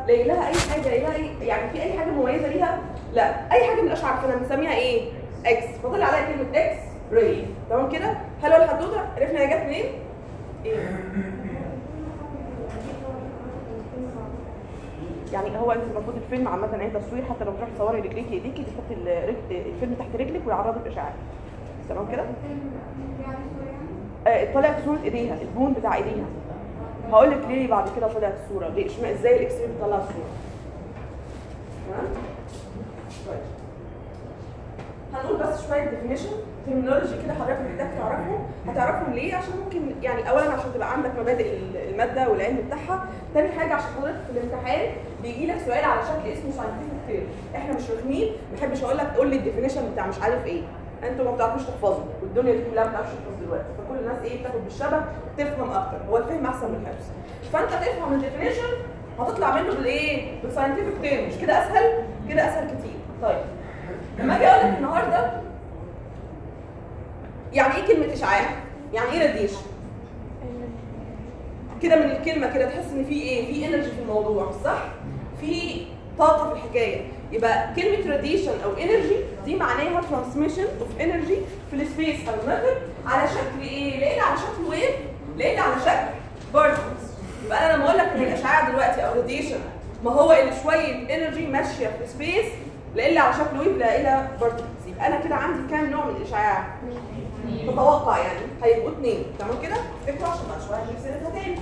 لاقي لها اي حاجه لاقي لها اي يعني في اي حاجه مميزه ليها لا اي حاجه من الاشعه عارفينها بنسميها ايه اكس فطلع عليها كلمه اكس راي تمام كده حلوه الحدوته عرفنا هي جت منين ايه يعني هو انت المفروض الفيلم عامه اي تصوير حتى لو تروح تصوري رجليك ايديكي تحط الرج- الفيلم تحت رجلك ويعرضك اشعاع تمام كده آه، طلعت صوره ايديها البون بتاع ايديها هقول لك ليه بعد كده طلعت الصوره ليه اشمعنى ازاي الاكس راي بيطلع الصوره تمام طيب هنقول بس شويه ديفينيشن ترمينولوجي كده حضرتك محتاج تعرفهم هتعرفهم ليه عشان ممكن يعني اولا عشان تبقى عندك مبادئ الماده والعلم بتاعها تاني حاجه عشان حضرتك في الامتحان بيجي لك سؤال على شكل اسمه ساينتفك تيرم احنا مش رخمين ما بحبش اقول لك قول لي الديفينيشن بتاع مش عارف ايه انتوا ما بتعرفوش تحفظوا والدنيا دي كلها ما بتعرفش تحفظ دلوقتي فكل الناس ايه بتاخد بالشبه تفهم اكتر هو الفهم احسن من الحفظ فانت تفهم الديفينيشن هتطلع منه بالايه بالساينتفك تيرم مش كده اسهل كده اسهل كتير طيب لما اجي اقول لك النهارده يعني ايه كلمه اشعاع يعني ايه راديشن كده من الكلمه كده تحس ان في ايه في انرجي في الموضوع صح في طاقه في الحكايه يبقى كلمه راديشن او انرجي دي معناها ترانسميشن اوف انرجي في السبيس او الماتر على شكل ايه لقينا على شكل ويف لقينا على شكل بارتكلز يبقى انا لما اقول لك ان الاشعاع دلوقتي او راديشن ما هو اللي شويه انرجي ماشيه في سبيس لا على شكل ويف لا الى بارتكلز يبقى انا كده عندي كام نوع من الاشعاع تتوقع يعني هيبقوا اثنين تمام كده افتكروا عشان بعد شويه هنجيب سيرتها تاني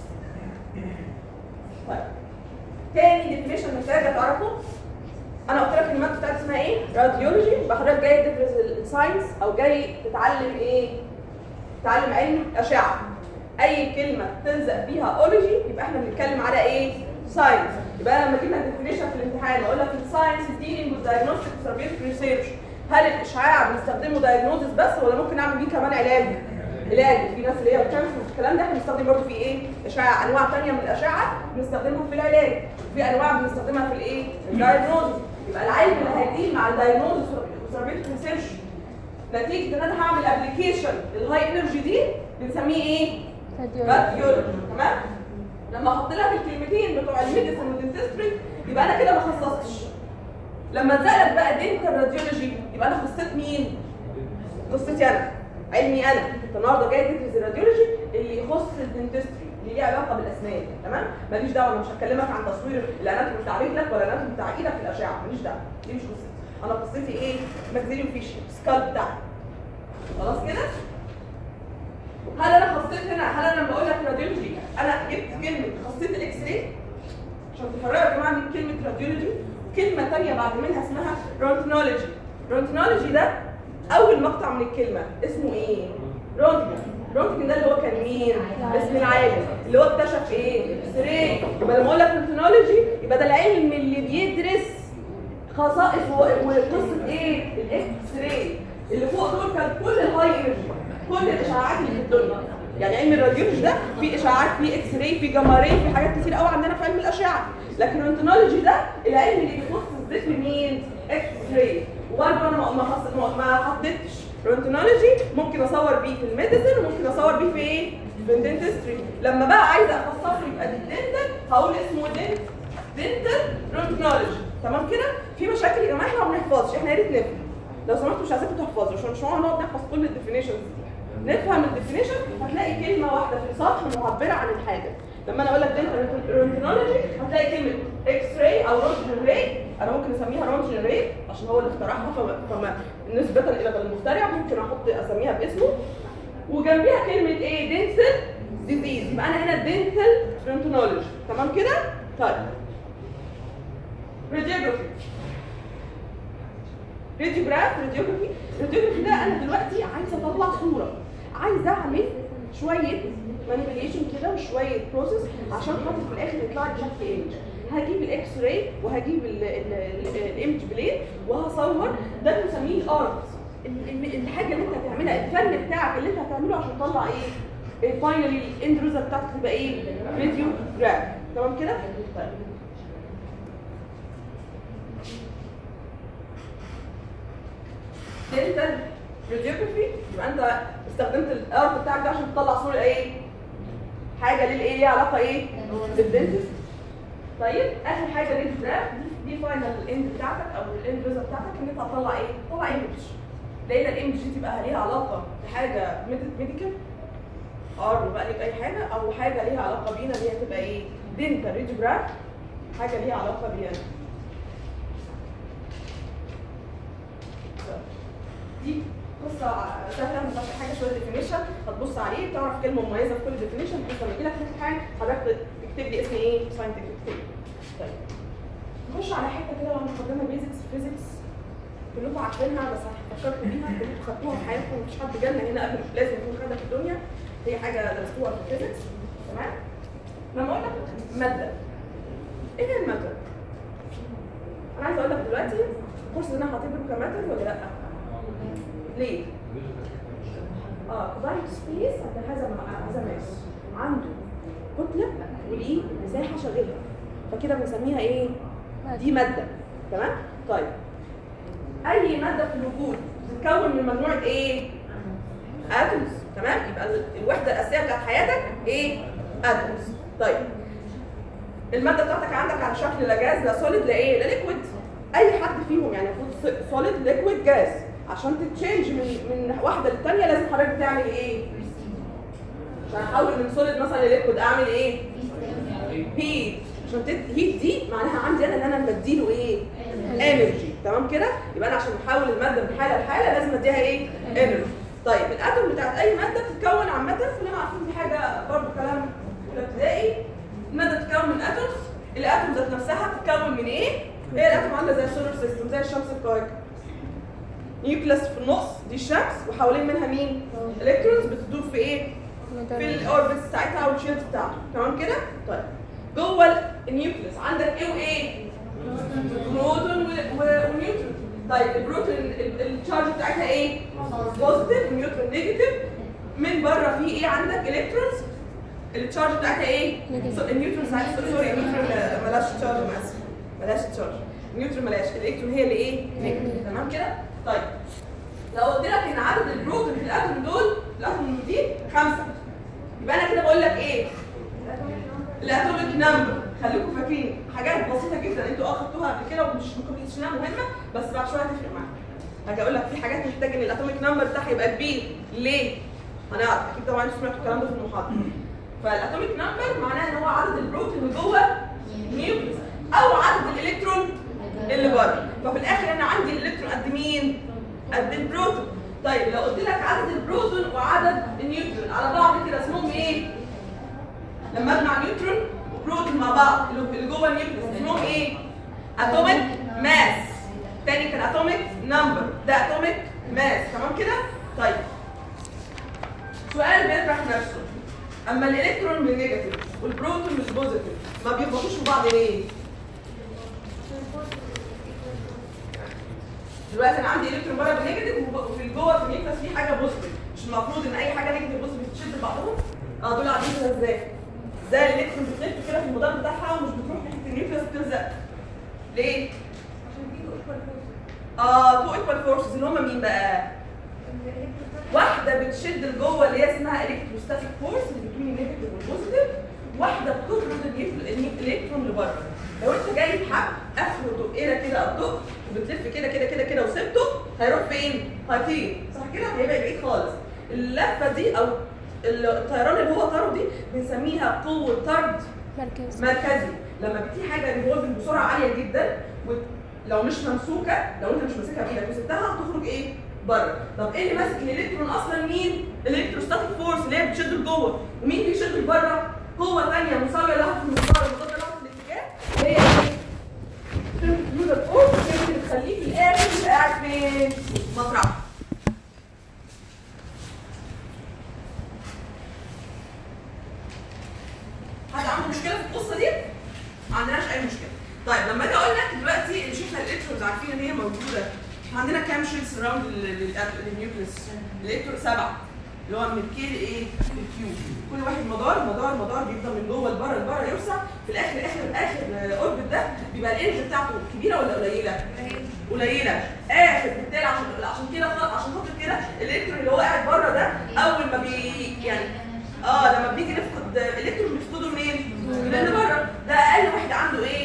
طيب تاني ديفينيشن محتاجه تعرفه انا قلت لك الماده بتاعتي اسمها ايه؟ راديولوجي يبقى حضرتك جاي تدرس الساينس او جاي تتعلم ايه؟ تتعلم علم اشعه اي كلمه تلزق فيها اولوجي يبقى احنا بنتكلم على ايه؟ ساينس يبقى انا لما اجيب لك ديفينيشن في الامتحان اقول لك الساينس ديلينج وذ دايجنوستيك ثيرابيوتيك ريسيرش هل الاشعاع بنستخدمه دايجنوزس بس ولا ممكن نعمل بيه كمان علاج؟ علاج في ناس اللي هي بتعمل الكلام ده احنا بنستخدم برضه في ايه؟ اشعاع انواع ثانيه من الاشعه بنستخدمها في العلاج في انواع بنستخدمها في الايه؟ الدايجنوزس يبقى العلم اللي هيديل مع الدايجنوزس والثيرابيوتيك ريسيرش نتيجه ان انا هعمل ابلكيشن للهاي انرجي دي بنسميه ايه؟ راديولوجي تمام؟ لما احط لك الكلمتين بتوع الميديسن والدنتستري يبقى انا كده ما خصصتش لما اتسالك بقى دينتال راديولوجي يبقى انا خصيت مين؟ قصتي انا علمي انا انت النهارده جاي تدرس الراديولوجي اللي يخص الدنتستري اللي ليه علاقه بالاسنان تمام؟ ماليش دعوه انا مش هكلمك عن تصوير الاناتومي بتاع رجلك ولا الاناتومي بتاع ايدك في الاشعه ماليش دعوه دي مش قصتي انا قصتي ايه؟ ماكسيليو فيشيال سكال بتاعي خلاص كده؟ هل انا خصيت هنا هل انا لما اقول لك راديولوجي انا جبت كلمه خصيت الاكس راي عشان تفرقوا يا جماعه من كلمه راديولوجي كلمه ثانيه بعد منها اسمها رونتنولوجي رونتنولوجي ده اول مقطع من الكلمه اسمه ايه رونتجن رونتجن ده اللي هو كان مين اسم العالم اللي هو اكتشف ايه الاكس راي يبقى لما اقول لك رونتنولوجي يبقى ده العلم اللي بيدرس خصائص و- وقصه ايه الاكس راي اللي فوق دول كان كل الهاي انرجي كل الاشعاعات اللي في الدنيا يعني علم الراديولوجي ده في اشعاعات في اكس راي في جاما راي في حاجات كتير قوي عندنا في علم الاشعه لكن الرنتنولوجي ده العلم اللي بيخص الجسم مين اكس راي وبرضه انا ما ما خص- ما- ما حددتش رنتنولوجي ممكن اصور بيه في الميديسن وممكن اصور بيه في ايه في الدنتستري لما بقى عايزه اخصصه يبقى الدنتال هقول اسمه دنت دنتال رنتنولوجي تمام كده في مشاكل يا جماعه احنا ما بنحفظش احنا يا ريت نفهم لو سمحتوا مش عايزاكم تحفظوا عشان مش هنقعد نحفظ كل الديفينيشنز دي نفهم الديفينيشن هتلاقي كلمه واحده في سطر معبره عن الحاجه لما انا اقول لك دنتال رنتنولوجي هتلاقي كلمه اكس راي او رونتجن راي انا ممكن اسميها رونتجن راي عشان هو اللي اخترعها فما, فما نسبه الى المخترع ممكن احط اسميها باسمه وجنبيها كلمه ايه دنتال ديزيز يبقى انا هنا دنتال رنتنولوجي تمام كده طيب راديوجرافي راديوجراف راديوجرافي راديوجرافي ده انا دلوقتي عايزه اطلع صوره عايزه اعمل شويه مانيبيليشن كده وشويه بروسيس عشان خاطر في الاخر يطلع لي شكل ايمج هجيب الاكس راي وهجيب الايمج بليد وهصور ده بنسميه الارت ال- ال- الحاجه اللي انت هتعملها الفن بتاعك اللي انت هتعمله عشان تطلع ايه فاينلي الاند ريزلت بتاعتك تبقى ايه فيديو جراف تمام كده طيب دنتال راديوجرافي يبقى انت استخدمت الارت بتاعك ده عشان تطلع صوره ايه؟ حاجه للايه ليها علاقه ايه؟ بالدنتست طيب اخر حاجه ريد جراف دي دي فاينل اند بتاعتك او الاند ريزلت بتاعتك ان انت هتطلع ايه؟ تطلع ايمج لقينا الايمج دي تبقى ليها علاقه بحاجه ميديكال ار بقى لك اي حاجه او حاجه ليها علاقه بينا اللي هي تبقى ايه؟ دينتال ريد جراف حاجه ليها علاقه بينا دي قصه سهله ما فيهاش حاجه شويه ديفينيشن هتبص عليه تعرف كلمه مميزه في كل ديفينيشن بحيث لما يجي لك امتحان حضرتك تكتب لي اسم ايه ساينتفك طيب نخش على حته كده لما خدنا بيزكس فيزيكس كلكم عارفينها بس هفكركم بيها كلكم خدتوها في حياتكم مفيش حد جالنا هنا قبل لازم يكون خدها في الدنيا هي حاجه درستوها في الفيزيكس تمام لما اقول لك ماده ايه هي الماده؟ انا عايزه اقول لك دلوقتي الكورس ده انا هعتبره كماتر ولا لا؟ ليه؟ اه كوبايت سبيس عند هذا هذا ماس عنده كتله وليه مساحه شغاله فكده بنسميها ايه؟ دي ماده تمام؟ طيب اي ماده في الوجود بتتكون من مجموعه ايه؟ اتومز تمام؟ يبقى ال- الوحده الاساسيه بتاعت حياتك ايه؟ اتومز طيب الماده بتاعتك عندك على شكل لا جاز لا سوليد لا ايه؟ لا ليكويد اي حد فيهم يعني المفروض سوليد ليكويد جاز عشان تتشينج من من واحده للثانيه لازم حضرتك تعمل ايه؟ عشان احول من سوليد مثلا لليكويد اعمل ايه؟ هيت عشان تد... هيت دي معناها عندي انا ان انا بديله ايه؟ انرجي تمام كده؟ يبقى انا عشان احول الماده من حاله لحاله لازم اديها ايه؟ انرجي طيب الاتوم بتاعت اي ماده بتتكون عامه كلنا عارفين دي حاجه برضه كلام اولى ابتدائي الماده بتتكون من اتومز الاتوم ذات نفسها بتتكون من ايه؟ هي الاتوم عامله زي السولار سيستم زي الشمس الكواكب نيوكليس في النص دي الشمس وحوالين منها مين؟ الكترونز بتدور في ايه؟ في الاوربت بتاعتها والشيلد بتاعته تمام كده؟ طيب جوه النيوكليس عندك ايه وايه؟ بروتون و- و- ونيوترون طيب البروتون ال- التشارج بتاعتها ايه؟ بوزيتيف والنيوترون نيجاتيف من بره في ايه عندك الكترونز التشارج بتاعتها ايه؟ Negative. سو- النيوترون ساعتها سوري النيوترون ملاش تشارج انا اسف ملاش تشارج النيوترون ملاش الالكترون هي اللي ايه؟ نيجاتيف تمام كده؟ طيب لو قلت لك ان عدد البروتون في الاتوم دول الاتوم دي خمسه يبقى انا كده بقول لك ايه؟ الاتوميك نمبر خليكم فاكرين حاجات بسيطه جدا انتوا اه خدتوها قبل كده ومش ممكن تشيلها مهمه بس بعد شويه هتفرق معاك هاجي اقول لك في حاجات محتاج ان الاتوميك نمبر بتاعها يبقى كبير ليه؟ هنعرف اكيد طبعا انتوا سمعتوا الكلام ده في المحاضره فالاتوميك نمبر معناه ان هو عدد البروتون اللي جوه نيوكليس او عدد الالكترون اللي بره ففي الاخر انا عندي الالكترون قد مين؟ قد البروتون طيب لو قلت لك عدد البروتون وعدد النيوترون على بعض كده اسمهم ايه؟ لما اجمع نيوترون وبروتون مع بعض اللي اللي جوه النيوكليس اسمهم ايه؟ اتوميك ماس تاني كان اتوميك نمبر ده اتوميك ماس تمام كده؟ طيب سؤال بيطرح نفسه اما الالكترون بالنيجاتيف والبروتون بالبوزيتيف ما بيخبطوش في بعض ليه؟ دلوقتي انا عندي الكترون بره بالنيجاتيف وب- وفي جوه في النيوكليس في حاجه بوزيتيف مش المفروض ان اي حاجه نيجاتيف بوزيتيف تشد بعضهم اه دول قاعدين كده ازاي ازاي الالكترون بتلف كده في المدار بتاعها ومش بتروح ناحيه النيوكليس بتلزق ليه اه تو ايكوال فورسز اللي هم مين بقى واحده بتشد لجوه اللي هي اسمها الكتروستاتيك فورس اللي بتكون النيجاتيف والبوزيتيف واحده بتطرد النيوكل- النيو- الالكترون لبره لو انت جايب حبل اخره دقيره كده او دق وبتلف كده كده كده كده وسبته هيروح فين؟ هيطير صح كده؟ هيبقى بعيد خالص اللفه دي او الطيران اللي هو طاره دي بنسميها قوه طرد مركز مركزي لما بتيجي حاجه ريفولفنج بسرعه عاليه جدا ولو مش ممسوكه لو انت مش ماسكها بايدك وسبتها هتخرج ايه؟ بره طب ايه اللي ماسك الالكترون اصلا مين؟ الالكتروستاتيك فورس اللي هي بتشد لجوه ومين بيشد لبره؟ قوه ثانيه مساويه لها في المسار المضاد لها في الاتجاه هي ايه؟ سنتريفيوجال فورس هي اللي بتخليك في الاخر تبقى قاعد فين؟ مطرح حد عنده مشكله في القصه دي؟ ما عندناش اي مشكله. طيب لما اجي اقول لك دلوقتي اللي شفنا الالكترونز عارفين ان هي موجوده احنا عندنا كام شيل سراوند للنيوكليس؟ الالكترون سبعه اللي هو من الكي لايه؟ للكيو. كل واحد مدار مدار مدار بيفضل من جوه لبره لبره يوسع في الاخر اخر اخر اوربت ده بيبقى الانرجي بتاعته كبيره ولا قليله؟ قليله اخر بالتالي عشان عشان كده خ- عشان خاطر كده الالكترون اللي هو قاعد بره ده اول ما بي يعني اه لما بنيجي نفقد الكترون بنفقده منين؟ من اللي بره ده اقل واحد عنده ايه؟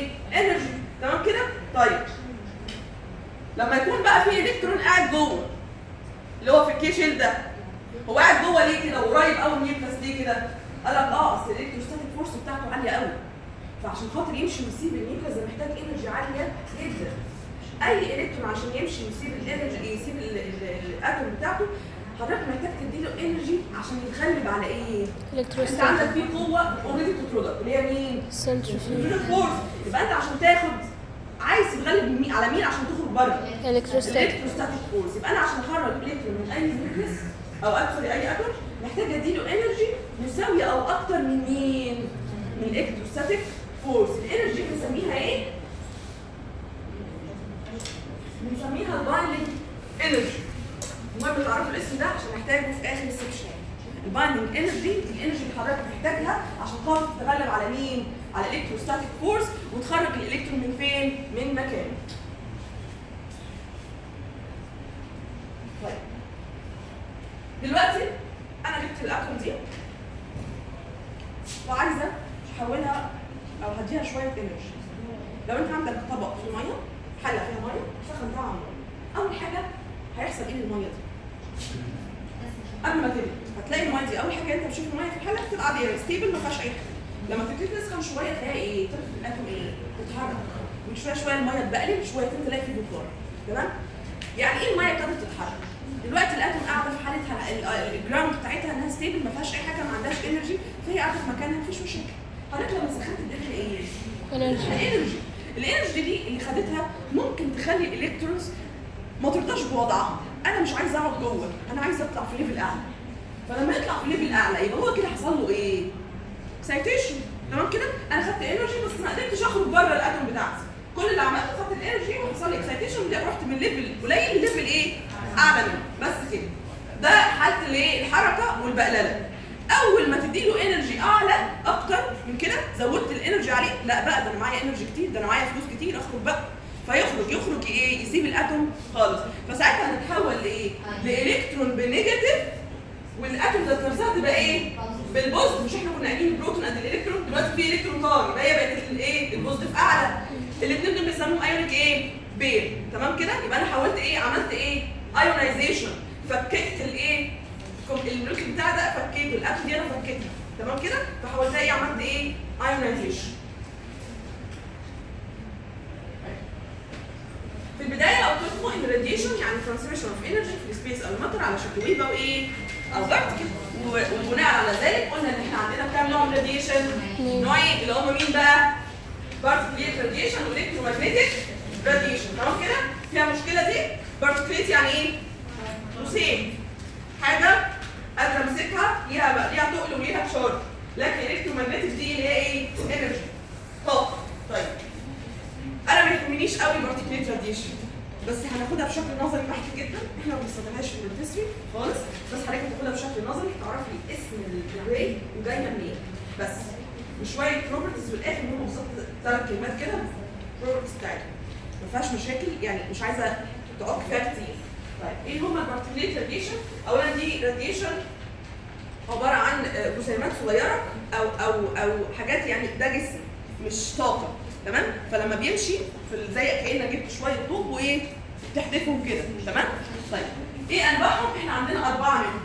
قاعد جوه اللي هو في الكي شيل ده هو قاعد جوه ليه كده وقريب قوي من النيوكليس ليه كده؟ قال لك اه اصل الالكتروستاتيك فورس بتاعته عاليه قوي فعشان خاطر يمشي ويسيب النيوكليس ده محتاج انرجي عاليه جدا اي الكترون عشان يمشي ويسيب الانرجي يسيب ال- ال- الاتوم بتاعته حضرتك محتاج تديله انرجي عشان يتغلب على ايه؟ انت عندك الكتروستاتيك فيه قوه اوريدي بتطردك اللي هي مين؟ سنترفيوج الجنرال فورس يبقى انت عشان تاخد عايز تتغلب مين- على مين عشان تخرج بره؟ الكتروستاتيك الالكتروستاتيك فورس يبقى انا عشان اخرج الكترون من اي نيوكليس او سوري اي اتوم محتاج اديله انرجي مساويه او اكتر من مين؟ من الالكتروستاتيك فورس الانرجي بنسميها ايه؟ بنسميها البايندنج انرجي المهم تعرفوا الاسم ده عشان نحتاجه في اخر السكشن البايندنج انرجي الانرجي اللي حضرتك محتاجها عشان خاطر تتغلب على مين؟ على الالكتروستاتيك فورس وتخرج الالكترون من فين؟ من مكانه طيب دلوقتي انا جبت الاتوم دي وعايزه احولها او هديها شويه انرجي لو انت عندك طبق فيه ميه حله فيها ميه سخنتها على النار اول حاجه هيحصل ايه للميه دي قبل ما تغلي هتلاقي الميه دي اول حاجه انت بتشوف الميه في الحله بتبقى عاديه ستيبل ما فيهاش اي حاجه لما تبتدي تسخن شويه تلاقي ايه تدخل الاتوم ايه تتحرك من شويه شويه الميه تبقلب شويتين تلاقي فيه بخار تمام يعني ايه الميه ابتدت تتحرك دلوقتي الاتوم قاعده في حالتها ال- ال- الجراوند بتاعتها انها ستيبل ما فيهاش اي حاجه ما عندهاش انرجي فهي قاعده في مكانها مفيش مشاكل حضرتك لما سخنت اديتها ايه؟ انرجي الانرجي الانرجي دي اللي خدتها ممكن تخلي الالكترونز ما ترضاش بوضعها انا مش عايز اقعد جوه انا عايز اطلع في ليفل اعلى فلما يطلع في ليفل اعلى يبقى هو كده حصل له ايه اكسايتيشن تمام كده انا خدت انرجي بس ما قدرتش اخرج بره الاتوم بتاعتي كل اللي عملته خدت الانرجي وحصل لي اكسايتيشن رحت من ليفل قليل لليفل ايه اعلى منه بس كده ده حاله الايه الحركه والبقلله اول ما تدي له انرجي اعلى اكتر من كده زودت الانرجي عليه لا بقى ده انا معايا انرجي كتير ده انا معايا فلوس كتير اخرج بقى فيخرج يخرج ايه يسيب الاتوم خالص فساعتها هنتحول لايه لالكترون بنيجاتيف والاتوم ذات نفسها تبقى ايه بالبوزيتيف مش احنا كنا قايلين البروتون قد الالكترون دلوقتي في الكترون طار يبقى هي بقت الايه البوزيتيف اعلى الاثنين دول بيسموهم ايونيك ايه بير تمام كده يبقى انا حولت ايه عملت ايه ايونايزيشن فكيت الايه المولكيول بتاع ده فكيته الاتوم دي انا فكيتها تمام كده فحولتها ايه عملت ايه ايونايزيشن في البدايه قلت لكم ان الراديشن يعني ترانسميشن اوف انرجي في السبيس او الماتر على شكل ويف او ايه او بارتكل وبناء على ذلك قلنا ان احنا عندنا كام نوع من الراديشن نوعين اللي هم مين بقى بارتكليت راديشن والكترومagnetic راديشن تمام كده فيها مشكله دي بارتكليت يعني ايه قوسين حاجه قادره امسكها ليها بقى ليها تقل وليها شارج لكن الكترومagnetic دي اللي هي ايه انرجي طاقه طيب انا ما يهمنيش قوي بارتيكليت راديشن بس هناخدها بشكل نظري بحت جدا احنا ما بنستخدمهاش في الهيستوري خالص بس حضرتك هتاخدها بشكل نظري تعرفي اسم الري وجايه منين بس وشويه بروبرتيز والاخر منهم بالظبط ثلاث كلمات كده البروبرتيز بتاعتهم ما فيهاش مشاكل يعني مش عايزه تقعد فيها كتير طيب ايه هما البارتيكليت راديشن اولا دي راديشن عباره عن آه، جسيمات صغيره او او او حاجات يعني ده جسم مش طاقه تمام فلما بيمشي في ال- زي كانك جبت شويه طوب وايه تحدفهم كده تمام طيب ايه انواعهم احنا عندنا اربعه منهم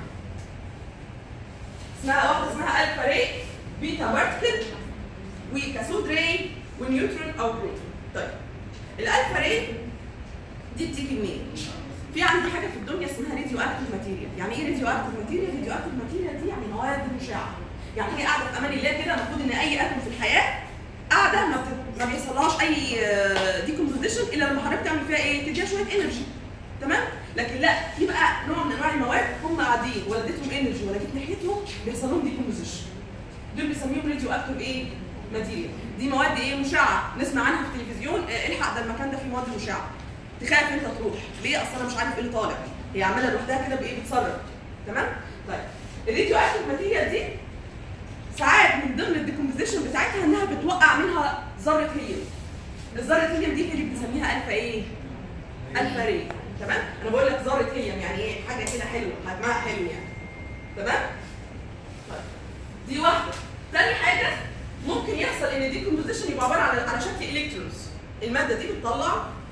اسمها واحده اسمها الفا ري بيتا بارتكل وكاسود ري ونيوترون او بروتون طيب الالفا ري دي بتيجي منين في عندي حاجه في الدنيا اسمها راديو اكتيف ماتيريال يعني ايه راديو اكتيف ماتيريال راديو اكتيف ماتيريال دي يعني مواد مشعه يعني هي قاعده في امان الله كده المفروض ان اي اتوم في الحياه قاعده ما, بت... ما بيحصلهاش اي ديكومبوزيشن الا لما حضرتك تعمل فيها ايه تديها شويه انرجي تمام لكن لا في بقى نوع من انواع المواد هم قاعدين ولا اديتهم انرجي ولا جيت ناحيتهم بيحصل لهم ديكومبوزيشن دول بيسميهم راديو اكتيف ايه ماتيريال دي مواد ايه مشعه نسمع عنها في التلفزيون آه، الحق ده المكان ده فيه مواد مشعه تخاف انت تروح ليه اصل انا مش عارف ايه اللي طالع هي عماله لوحدها كده بايه بتصرف تمام طيب الراديو اكتيف ماتيريال دي ساعات من ضمن الديكومبوزيشن بتاعتها انها بتوقع منها ذره هيليوم الذره هيليوم دي هي اللي بنسميها الفا ايه الفا ري تمام انا بقول لك ذره هيليوم يعني ايه حاجه كده حلوه حجمها حلو يعني تمام طيب دي واحده تاني حاجه ممكن يحصل ان الديكومبوزيشن يبقى عباره عن على شكل الكترونز الماده دي بتطلع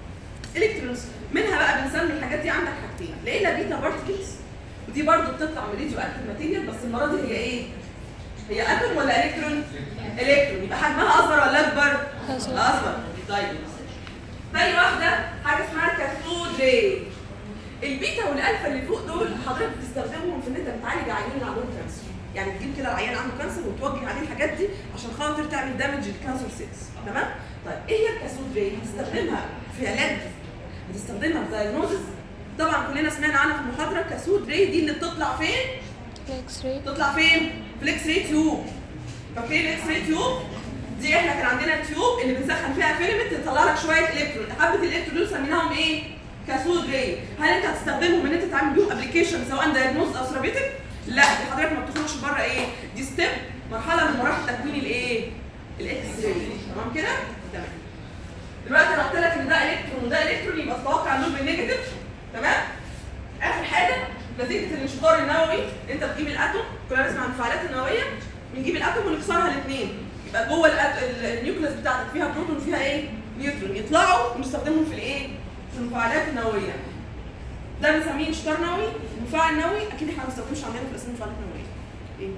الكترونز منها بقى بنسمي الحاجات دي عندك حاجتين لقينا بيتا بارتكلز ودي برضو بتطلع من راديو اكتيف ماتيريال بس المره دي هي ايه؟ هي اتوم ولا الكترون؟ الكترون يبقى حجمها اصغر ولا اكبر؟ أصغر. اصغر طيب تاني واحده حاجه اسمها كاثود ري البيتا والالفا اللي فوق دول حضرتك بتستخدمهم في ان انت بتعالج عيانين اللي عندهم كانسر يعني تجيب كده العيان عنده كانسر وتوجه عليه الحاجات دي عشان خاطر تعمل دامج للكانسر سيلز تمام طيب ايه هي الكاثود ري هتستخدمها في علاج هتستخدمها في دايجنوزس طبعا كلنا سمعنا عنها في المحاضره كاثود ري دي اللي بتطلع فين الاكس راي تطلع فين في الاكس راي تيوب فاكرين الاكس راي تيوب دي احنا كان عندنا تيوب اللي بنسخن فيها فيلمنت تطلع لك شويه الكترون حبه الالكترون دول سميناهم ايه كاثود راي هل انت هتستخدمهم ان انت تعمل بيهم ابلكيشن سواء دايجنوز او ثيرابيوتيك لا دي حضرتك ما بتخرجش بره ايه دي ستيب مرحله من مراحل تكوين الايه الاكس راي تمام كده تمام دلوقتي انا قلت لك ان ده الكترون وده الكترون يبقى تتوقع انهم بالنيجاتيف تمام اخر حاجه نتيجه الانشطار النووي انت بتجيب الاتوم كلنا بنسمع عن الانفعالات النوويه بنجيب الاتوم ونكسرها الاثنين يبقى جوه الأت- ال- النيوكليس بتاعتك فيها بروتون وفيها ايه نيوترون يطلعوا ونستخدمهم في الايه في المفاعلات النوويه ده بنسميه انشطار نووي المفاعل النووي اكيد احنا ما بنستخدموش عندنا في اسم المفاعلات النوويه ايه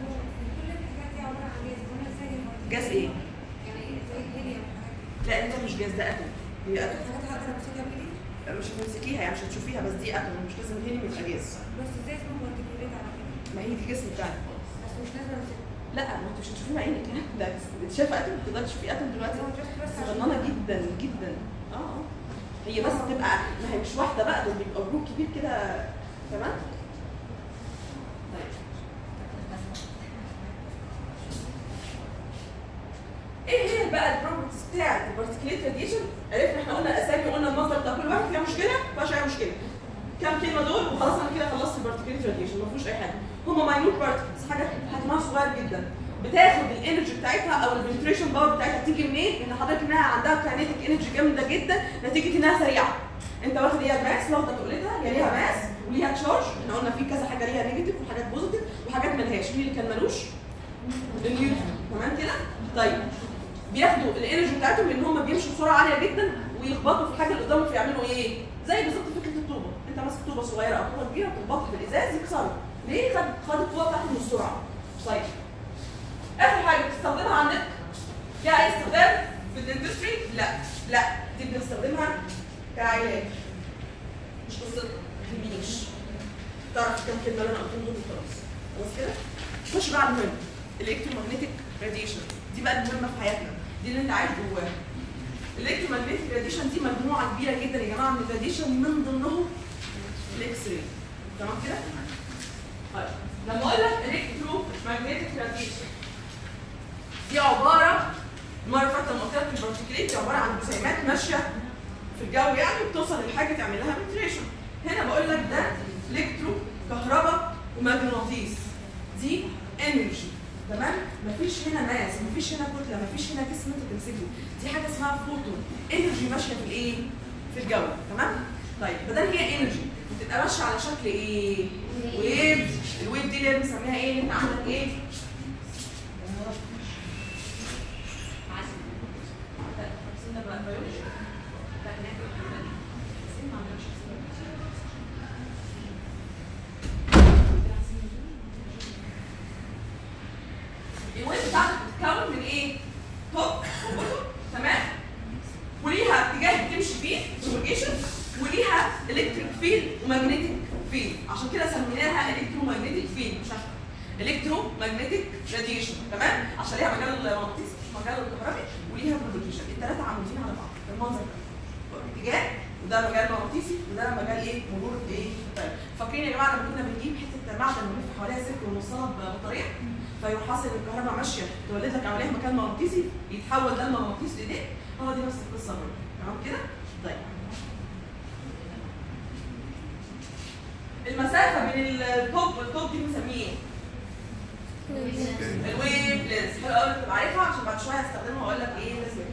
جاز ايه لا انت مش جاز ده اتوم هي اتوم مش هتمسكيها يعني مش هتشوفيها بس دي اتوم مش لازم الهيليوم يبقى جاز ما هي دي الجسم بتاعك لا ما انت مش هتشوفيه بعينك ده انت شايفه اتوم تقدري تشوفي اتوم دلوقتي صغننه جدا جدا اه اه هي بس بتبقى ما هي مش واحده بقى دول بيبقى جروب كبير كده تمام طيب ايه هي بقى البروبرتيز بتاعت البارتيكليت راديشن عرفنا احنا قلنا الاسامي وقلنا المصدر بتاع كل واحد فيها مشكله ما فيهاش اي مشكله كام كلمه دول وخلاص انا كده خلصت البارتيكليت راديشن ما فيهوش اي حاجه هم ماينوت بارتيكلز حاجه حجمها صغير جدا بتاخد الانرجي بتاعتها او البنتريشن باور بتاعتها بتيجي منين؟ ان حضرتك انها عندها كاينيتيك انرجي جامده جدا نتيجه انها سريعه انت واخد هي ماس واخده تقولتها هي ليها ماس وليها تشارج احنا قلنا في كذا حاجه ليها نيجاتيف وحاجات بوزيتيف وحاجات ملهاش مين اللي كان ملوش؟ النيوتن تمام كده؟ طيب بياخدوا الانرجي بتاعتهم لان هم بيمشوا بسرعه عاليه جدا ويخبطوا في الحاجه اللي قدامهم فيعملوا ايه؟ زي بالظبط فكره الطوبه، انت ماسك طوبه صغيره او طوبه كبيره بتخبطها بالازاز يكسروا. ليه؟ خد خد القوه بتاعته من السرعه. طيب اخر حاجه بتستخدمها عندك فيها اي استخدام في الاندستري؟ لا لا دي بنستخدمها كعلاج مش قصتها ما تهمنيش تعرف كم كلمه اللي انا قلتهم دول وخلاص خلاص كده؟ خش بقى على المهم الالكترومagnetic راديشن دي بقى المهمه في حياتنا دي اللي انت عايش جواها الالكترومagnetic راديشن دي مجموعه كبيره جدا يا جماعه من الراديشن من ضمنهم الاكس راي تمام كده؟ طيب لما اقول لك الكترومagnetic راديشن دي عباره المره اللي فاتت لما قلت لك البارتيكليت دي عباره عن جسيمات ماشيه في الجو يعني وبتوصل للحاجه تعمل لها بنتريشن هنا بقول لك ده الكترو كهرباء ومغناطيس دي انرجي تمام مفيش هنا ماس مفيش هنا كتله مفيش هنا جسم انت تمسكه دي حاجه اسمها فوتون انرجي ماشيه في الايه في الجو تمام طيب بدل هي انرجي بتبقى ماشيه على شكل ايه ويف الويف دي اللي بنسميها ايه انت عندك ايه سنة بقى بيولوجي الويف بتاعتك بتتكون من ايه؟ توب وبوتوم تمام؟ وليها اتجاه بتمشي فيه بروباجيشن وليها الكتريك فيلد وماجنتيك فيلد عشان كده سميناها الكترو ماجنتيك فيلد مش عارفه الكترو ماجنتيك راديشن تمام؟ عشان ليها مجال مغناطيسي مجال الكهربي وليها بروباجيشن الثلاثه عاملين على بعض بالمنظر ده اتجاه وده مجال مغناطيسي وده مجال ايه؟ مرور ايه؟ طيب فاكرين يا جماعه لما كنا بنجيب حته معدن ونلف حواليها سلك ونوصلها ببطاريه فيروح حاصل الكهرباء ماشيه تولد لك عمليه مكان مغناطيسي يتحول ده المغناطيس لايديك هو دي نفس القصه برضه تمام كده؟ طيب المسافه بين التوب والتوب دي بنسميه ايه؟ الويف لينس حلو قوي تبقى عارفها عشان بعد شويه هستخدمها واقول لك ايه لازمتها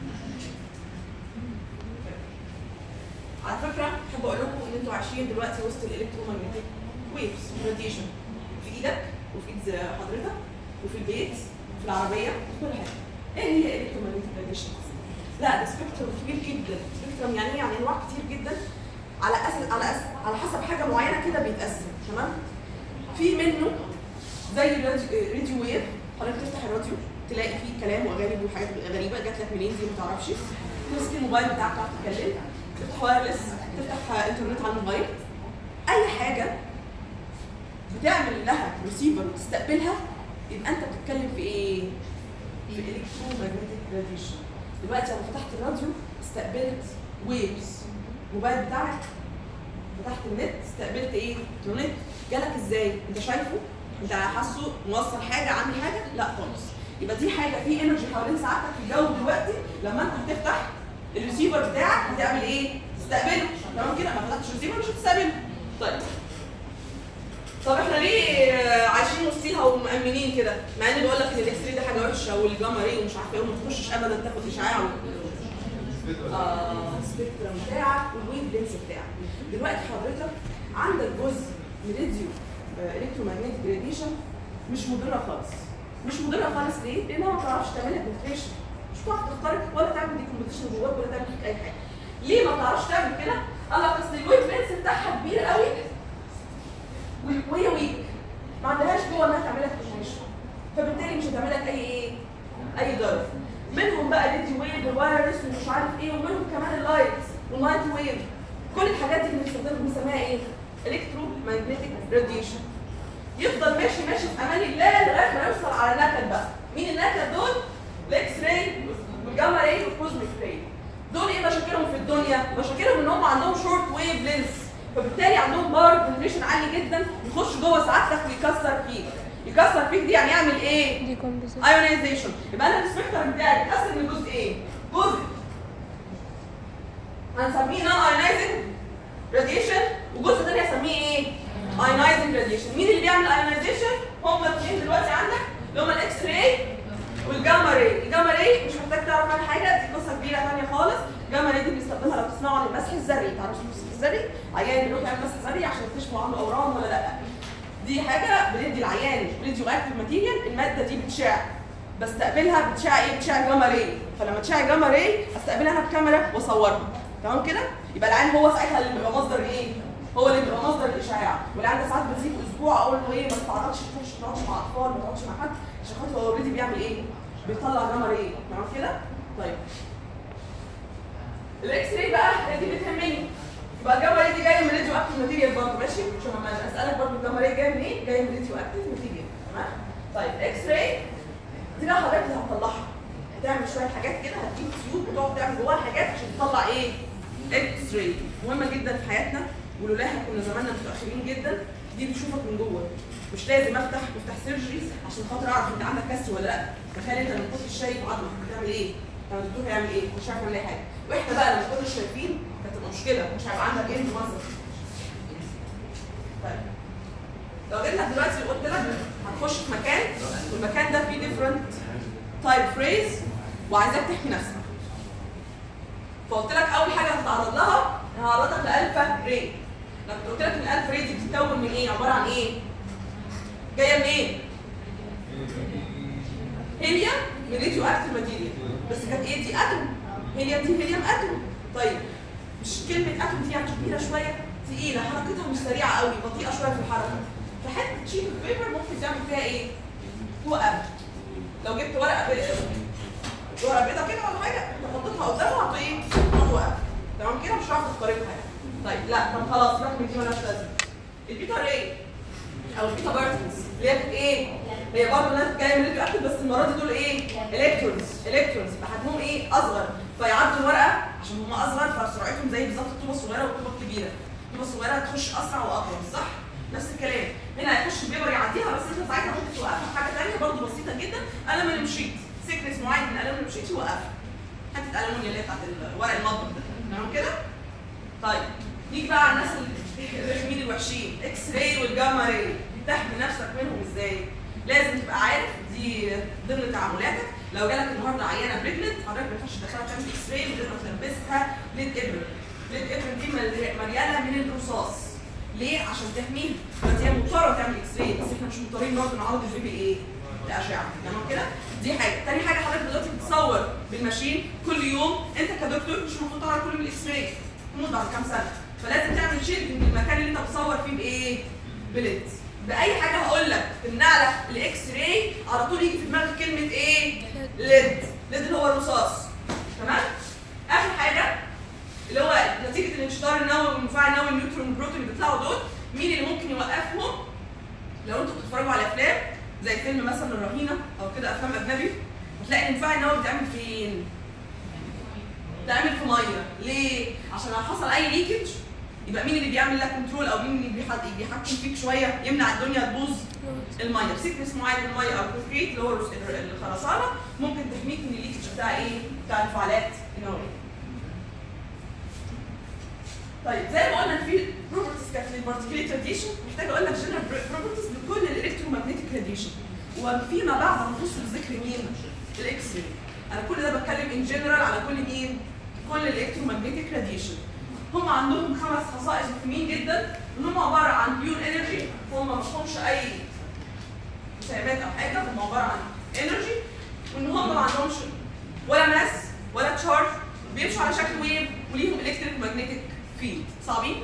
على فكره احب اقول لكم ان انتوا عايشين دلوقتي وسط الالكترومagnetic ويفز راديشن في ايدك وفي ايد حضرتك وفي البيت وفي العربيه وفي كل حاجه ايه هي الالكترومagnetic راديشن لا ده سبيكترم كبير جدا سبيكترم يعني ايه يعني انواع كتير جدا على اساس على أس... على حسب حاجه معينه كده بيتقسم تمام في منه زي الراديو راديو ويف حضرتك تفتح الراديو تلاقي فيه كلام واغاني وحاجات غريبه جات لك منين دي ما تعرفش تمسك الموبايل بتاعك تعرف تتكلم تفتح وايرلس تفتح انترنت على الموبايل اي حاجه بتعمل لها ريسيفر وتستقبلها يبقى انت بتتكلم في ايه؟ في الكترومagnetic راديشن دلوقتي انا فتحت الراديو استقبلت ويفز الموبايل بتاعك فتحت النت استقبلت ايه؟ الكترونيت جالك ازاي؟ انت شايفه؟ انت حاسه موصل حاجه عامل حاجه؟ لا خالص يبقى دي حاجه في انرجي حوالين ساعتك في الجو دلوقتي لما انت هتفتح الريسيفر بتاعك هتعمل ايه؟ تستقبله تمام كده ما فتحتش الريسيفر مش هتستقبله طيب طب احنا ليه آه، عايشين وسطيها ومأمنين كده؟ مع ان بيقول لك ان الاكس راي ده حاجه وحشه والجاما راي ومش عارفه ايه وما تخشش ابدا تاخد اشعاع اه السبيكترم بتاعك والويف لينس بتاعك. دلوقتي حضرتك عندك جزء من راديو الكترومagnetic راديشن مش مضره خالص. مش مضره خالص ليه؟ لانها ما بتعرفش تعمل لك penetration. مش بتعرف تخترق ولا تعمل ديكومبوزيشن جواك ولا تعمل فيك اي حاجه. ليه ما بتعرفش تعمل كده؟ قال لك اصل الويف لينس بتاعها كبير قوي وهي ويك ما عندهاش جوه انها تعمل لك penetration. فبالتالي مش هتعمل لك اي ايه؟ اي ضرر. منهم بقى الراديو ويف والوايرلس ومش عارف ايه ومنهم كمان اللايت واللايت ويف كل الحاجات دي اللي بنستخدمها بنسميها ايه؟ الكترو ماجنتيك راديشن يفضل ماشي ماشي في امان الله لغايه ما يوصل على النكد بقى مين النكد دول؟ الاكس راي والجاما راي والكوزميك راي دول ايه مشاكلهم في الدنيا؟ مشاكلهم ان هم عندهم شورت ويف لينس فبالتالي عندهم باور بنتريشن عالي جدا يخش جوه سعادتك ويكسر فيك يكسر فيك دي يعني يعمل ايه؟ decomposition ايونيزيشن يبقى انا السبيكترم بتاعي بيتقسم من جزئين جزء هنسميه نون ايونايزنج راديشن وجزء تاني هسميه ايه؟ ايونايزنج راديشن مين اللي بيعمل ايونايزيشن؟ هما الاثنين دلوقتي عندك اللي هما الاكس راي والجاما راي الجاما راي مش محتاج تعرف عنها حاجه دي قصه كبيره ثانيه خالص الجاما راي دي بنستخدمها لو تسمعوا عن المسح الذري تعرفوا المسح الذري عيان يروح يعمل مسح ذري عشان يكتشفوا عنده اورام ولا لا دي حاجه بندي العيان راديو اكتيف ماتيريال الماده دي بتشع بستقبلها بتشع ايه بتشع جاما راي فلما تشع جاما راي استقبلها انا بكاميرا واصورها تمام كده يبقى العيان هو ساعتها اللي بيبقى مصدر ايه هو اللي بيبقى مصدر الاشعاع والعيان ده ساعات بتزيد اسبوع اقول له ايه ما تتعرضش تخش ما تقعدش مع اطفال ما تقعدش مع حد عشان خاطر هو اوريدي بيعمل ايه بيطلع جاما راي تمام كده طيب الاكس راي بقى هي دي بتهمني يبقى الجاما راي دي جايه من راديو اكتيف ماتيريال برضه ماشي عشان لما اسالك برضه الجاما راي جايه منين جايه من راديو اكتيف ماتيريال تمام طيب اكس راي دي بقى حضرتك اللي هتطلعها هتعمل شويه حاجات كده هتجيب تيوب وتقعد تعمل جواها حاجات عشان تطلع ايه اكس راي مهمه جدا في حياتنا ولولاها كنا زماننا متاخرين جدا دي بتشوفك من جوه مش لازم افتح مفتاح سيرجري عشان خاطر اعرف انت عندك كسر ولا لا تخيل انت لما كنتش شايف عظمك بتعمل ايه طب الدكتور هيعمل ايه مش عارف يعمل اي حاجه واحنا بقى لما كناش شايفين كانت تبقى مشكله مش هيبقى عندك ايه مصدر طيب لو جيت لك دلوقتي قلت لك هتخش في مكان والمكان ده فيه ديفرنت تايب فريز وعايزاك تحمي نفسك فقلت لك اول حاجه هتتعرض لها هعرضك لالفا ري لما قلت لك ان الالفا ري دي بتتكون من ايه عباره عن ايه جايه من ايه هيليوم من راديو اكتيف ماتيريال بس كانت ايه دي اتوم هيليوم دي هيليوم اتوم طيب مش كلمه اتوم دي يعني كبيره شويه تقيله حركتها مش سريعه قوي بطيئه شويه في الحركه فحته شيت بيبر ممكن تعمل فيها ايه توقف لو جبت ورقه بيضاء ورقه بيضاء كده ولا حاجه وحطيتها قدامها هت ايه هتوقف تمام كده مش هتعرف تخترقها يعني طيب لا طب خلاص رقم دي مالهاش لازمه البيتا ري او البيتا بارتنز اللي هي بت- ايه هي برضه ناس جايه من راديو اكتف بس المره دي دول ايه الكترونز الكترونز يبقى حجمهم ايه اصغر فيعدوا الورقه عشان هم اصغر فسرعتهم زي بالظبط الطوبه الصغيره والطوبه الكبيره الطوبه الصغيره هتخش اسرع واطول صح نفس الكلام هنا هيخش البيبر يعديها بس انت ساعتها ممكن توقفها في حاجه ثانيه برضه بسيطه جدا الومنيوم شيت سيكنس معين من الالومنيوم شيت يوقفها حته الالومنيوم اللي هي بتاعت الورق المطبخ ده تمام كده طيب نيجي بقى على الناس ال- الرخمين الوحشين اكس راي والجاما راي تحمي نفسك منهم ازاي لازم تبقى عارف دي ضمن تعاملاتك لو جالك النهارده عيانه بريجننت حضرتك ما ينفعش تدخلها تعمل اكس راي من غير ما تلبسها ليد ابر ليد ابر دي مل- مليانه من الرصاص ليه؟ عشان تحميها بس هي مضطره تعمل اكس راي بس احنا مش مضطرين برضه نعرض البيبي ايه؟ لاشعه تمام كده؟ دي حاجه، تاني حاجه حضرتك دلوقتي بتصور بالماشين كل يوم يا دكتور مش المفروض تطلع كله بالاكس راي تموت بعد كام سنه فلازم تعمل شيلد من المكان اللي انت بتصور فيه بايه؟ بليد باي حاجه هقول لك تمنع لك الاكس راي على طول يجي في دماغك كلمه ايه؟ ليد ليد اللي هو الرصاص تمام؟ اخر حاجه اللي هو نتيجه الانشطار النووي والمفاعل النووي النيوترون والبروتون اللي بيطلعوا دول مين اللي ممكن يوقفهم؟ لو انتوا بتتفرجوا على افلام زي فيلم مثلا الرهينه او كده افلام اجنبي هتلاقي المفاعل النووي بيتعمل فين؟ بيتعمل في ميه ليه؟ عشان لو حصل اي ليكج يبقى مين اللي بيعمل لك كنترول او مين اللي بيحط- بيحكم فيك شويه يمنع الدنيا تبوظ الميه سيكنس معين من الميه او الكونكريت اللي هو الرس- الخرسانه ممكن تحميك من الليكج بتاع ايه؟ بتاع الانفعالات النوويه. طيب زي ما قلنا في بروبرتيز كانت للبارتيكليت راديشن محتاج اقول لك جنرال بروبرتيز لكل الالكترومagnetic راديشن وفيما بعد هنخص بذكر مين؟ الاكس راي انا كل ده بتكلم ان جنرال على كل مين؟ كل الالكترومagnetic راديشن هم عندهم خمس خصائص مهمين جدا ان هم عباره عن بيور انرجي هم ما فيهمش اي مساهمات او حاجه هم عباره عن انرجي وان هم ما عندهمش ولا ماس ولا تشارج بيمشوا على شكل ويف وليهم الكتريك ماجنتيك فيلد صعبين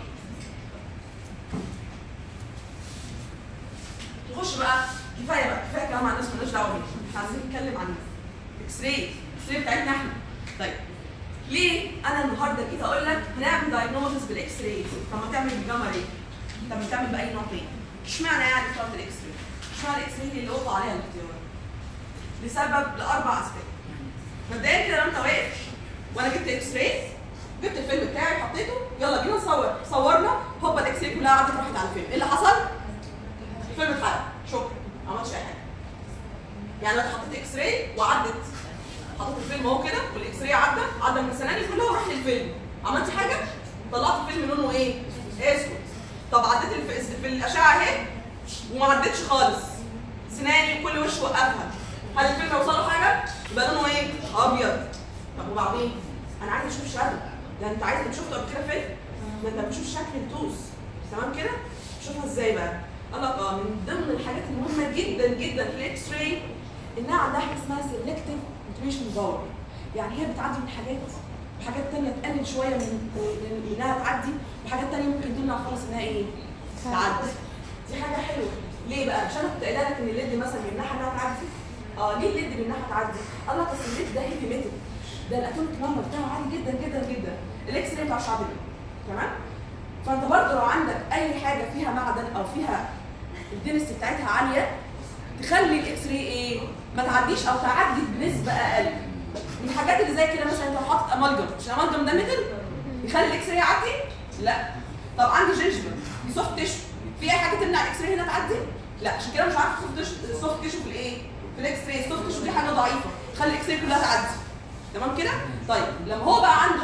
نخش بقى كفايه بقى كفايه كلام عن الناس مالناش دعوه بيه احنا عايزين نتكلم عن الاكس راي الاكس راي بتاعتنا احنا طيب ليه انا النهارده جيت اقول لك هنعمل دايجنوستس بالاكس راي طب ما تعمل بالجاما راي طب ما تعمل باي نوع تاني اشمعنى يعني اخترت الاكس راي اشمعنى الاكس راي اللي وقع عليها الاختيار لسبب لاربع اسباب مبدئيا كده لو انت واقف وانا جبت اكس راي جبت الفيلم بتاعي حطيته يلا بينا نصور صورنا هوبا الاكس راي كلها عدت راحت على الفيلم ايه اللي حصل؟ الفيلم اتحرق شكرا ما عملتش اي حاجه يعني انا حطيت اكس راي وعدت حطيت الفيلم اهو كده والاكس راي عدى عدى من سناني كلها وراح للفيلم عملت حاجه طلعت الفيلم لونه ايه؟ اسود طب عديت الف... في الاشعه اهي وما عدتش خالص سناني وكل وش وقفها هل الفيلم هيوصل له حاجه؟ يبقى لونه ايه؟ ابيض طب وبعدين؟ انا عايز اشوف شادو ده انت عايز شفته قبل كده فيلم ما انت بتشوف شكل التوز تمام كده؟ شوفها ازاي بقى؟ قال لك اه من ضمن الحاجات المهمه جدا جدا في الاكس راي انها عندها حاجه اسمها سيلكتيف انتويشن باور يعني هي بتعدي من حاجات وحاجات تانية تقلل شويه من من انها تعدي وحاجات تانية ممكن تمنع خالص انها ايه؟ تعدي دي حاجه حلوه ليه بقى؟ عشان انا كنت قايله لك ان الليد مثلا بيمنعها انها تعدي اه ليه الليد بيمنعها تعدي؟ قال لك اصل الليد ده هيفي ميتال ده الاتوميك نمبر بتاعه عالي جدا جدا جدا الاكس راي بتاع شعبنا تمام؟ فانت برضه لو عندك اي حاجه فيها معدن او فيها الدنسيتي بتاعتها عاليه تخلي الاكس راي ايه؟ ما تعديش او تعدي بنسبه اقل. من الحاجات اللي زي كده مثلا انت لو حاطط امالجم، مش الامالجم ده ميتال؟ يخلي الاكس راي يعدي؟ لا. طب عندي جينجفل دي سوفت تيشو، في اي حاجه تمنع الاكس راي هنا تعدي؟ لا عشان كده مش عارف سوفت تيشو سوفت تيشو في الايه؟ في الاكس راي، السوفت تيشو دي حاجه ضعيفه، تخلي الاكس راي كلها تعدي. تمام كده؟ طيب لما هو بقى عنده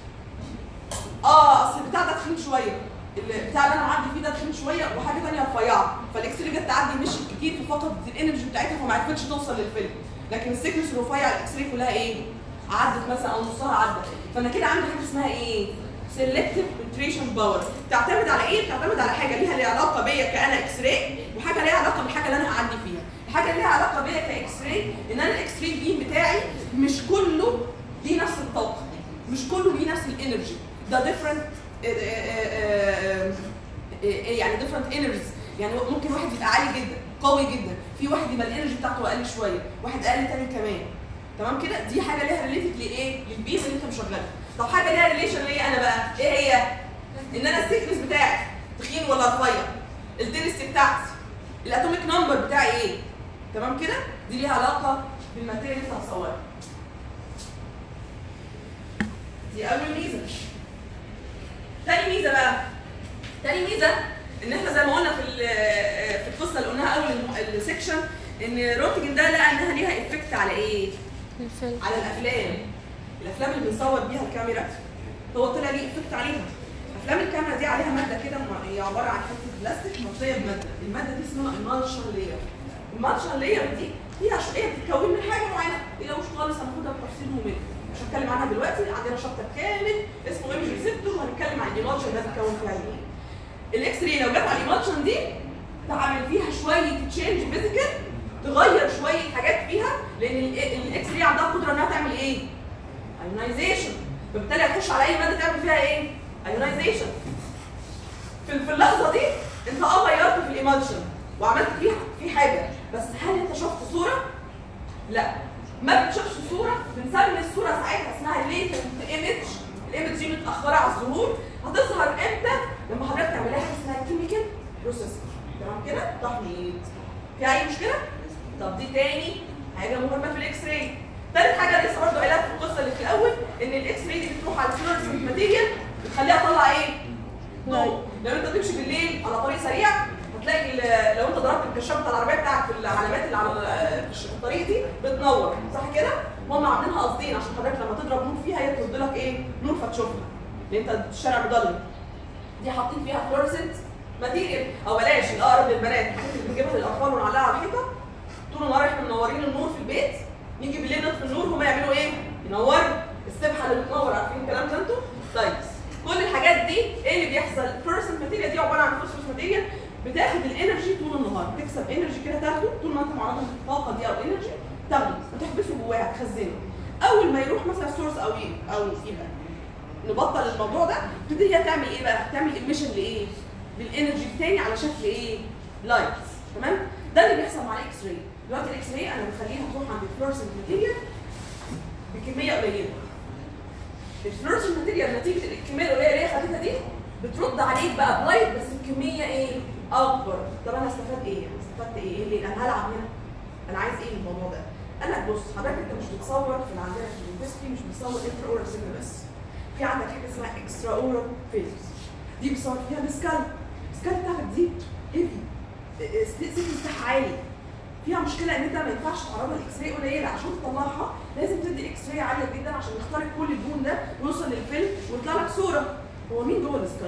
اه اصل البتاع ده تخين شويه البتاع اللي انا معدي فيه ده تخين شويه وحاجه ثانيه رفيعه فالاكس راي جت تعدي مشيت كتير ففقدت الانرجي بتاعتها فما عرفتش توصل للفيلم لكن السيكنس الرفيع الاكس راي كلها ايه؟ عدت مثلا او نصها عدت فانا كده عندي حاجه اسمها ايه؟ سيلكتيف فلتريشن باور تعتمد على ايه؟ بتعتمد على حاجه ليها ليها علاقه بيا كانا اكس راي وحاجه ليها علاقه بالحاجه اللي انا هعدي فيها الحاجه اللي ليها علاقه بيا كاكس راي ان انا الاكس راي بيم بتاعي مش كله ليه نفس الطاقه مش كله ليه نفس الانرجي ده ديفرنت يعني ديفرنت انرجيز يعني ممكن واحد يبقى عالي جدا قوي جدا في واحد يبقى الانرجي بتاعته اقل شويه واحد اقل تاني كمان تمام كده دي حاجه ليها ريليتد لايه للبيم اللي انت مشغلها طب حاجه ليها ريليشن ليا انا بقى ايه هي ان انا السيكنس بتاعي تخين ولا رفيع الدنسيتي بتاعتي الاتوميك نمبر بتاعي ايه تمام كده دي ليها علاقه بالماتيريال اللي انت هتصورها دي اول ميزه تاني ميزه بقى تاني ميزه ان احنا زي ما قلنا في ال- في القصه اللي قلناها اول الم- السكشن ان روتجن ده لقى انها ليها افكت على ايه؟ الفيلم على الافلام الافلام اللي بنصور بيها الكاميرا هو طلع ليه افكت عليها افلام الكاميرا دي عليها ماده كده م- هي عباره عن حته بلاستيك مغطيه بماده الماده دي اسمها المالشر لاير المالشر لاير دي هي عشوائيه بتتكون من حاجه معينه هي لو مش خالص هناخدها بتفصيل ممل مش هتكلم عنها دلوقتي عندنا شابتر كامل اسمه ايمج ريسبتور وهنتكلم عن الايمالشن ده بيتكون فيها ايه الاكس راي لو جت على الايمالشن دي تعمل فيها شويه تشينج فيزيكال تغير شويه حاجات فيها لان ال- الاكس راي عندها قدره انها تعمل ايه؟ ايونايزيشن فبالتالي هتخش على اي ماده تعمل فيها ايه؟ ايونايزيشن في في اللحظه دي انت اه غيرت في الايمالشن وعملت فيها في حاجه بس هل انت شفت صوره؟ لا ما بتشوفش صوره بنسمي الصوره ساعتها اسمها ليتنت ايمج الايمج دي متاخره على الظهور هتظهر امتى؟ لما حضرتك تعملها حاجه اسمها كيميكال بروسيس تمام كده؟ تحميض في اي مشكله؟ طب دي تاني حاجه مهمه في الاكس راي تالت حاجه لسه برضه قايلها في القصه اللي في الاول ان الاكس راي دي بتروح على الفلورسنت ماتيريال بتخليها تطلع ايه؟ ضوء لو انت تمشي بالليل على طريق سريع هتلاقي ال- لو انت ضربت الكشاف بتاع العربيه بتاعك في العلامات اللي على ال- في الطريق دي بتنور صح كده؟ هم عاملينها قاصدين عشان حضرتك لما تضرب نور فيها هي ترد لك ايه؟ نور فتشوفها لان انت الشارع مضلم دي حاطين فيها فلورسنت ماتيريال او بلاش الاقرب للبنات الحاجات اللي بنجيبها للاطفال ونعلقها على الحيطه طول النهار احنا منورين النور في البيت نيجي بالليل نطفي النور هما يعملوا ايه؟ ينوروا السبحه اللي بتنور عارفين الكلام ده انتوا؟ طيب كل الحاجات دي ايه اللي بيحصل؟ الفلورسنت ماتيريال دي عباره عن فوسفورس ماتيريال بتاخد الانرجي طول النهار تكسب انرجي كده تاخده طول ما انت معرض للطاقه دي او انرجي تاخده وتحبسه جواها تخزنه اول ما يروح مثلا سورس او ي- او يبقى نبطل الموضوع ده تبتدي هي تعمل ايه بقى؟ تعمل ايميشن لايه؟ للانرجي التاني على شكل ايه؟ لايت تمام؟ ده اللي بيحصل مع الاكس راي دلوقتي الاكس راي انا بخليها تروح عند الفلورسنت ماتيريال بكميه قليله الفلورسنت ماتيريال نتيجه الكميه القليله اللي هي خدتها دي بترد عليك بقى بلايت بس بكميه ايه؟ اكبر طب انا استفاد ايه؟ انا استفدت ايه؟ ايه اللي انا هلعب هنا؟ انا عايز ايه من الموضوع ده؟ قال لك بص حضرتك انت مش بتصور في اللي عندنا في الانتستري مش بتصور انتر اورال سيجنال بس في عندك حاجه اسمها اكسترا اورال فيز دي بتصور فيها السكال السكال بتاعتك دي هيفي سيكنس بتاعها عالي فيها مشكله ان انت ما ينفعش تعرضها لاكس راي قليله عشان تطلعها لازم تدي اكس راي عاليه جدا عشان يخترق كل الدهون ده ويوصل للفيلم ويطلع لك صوره هو مين جوه السكال؟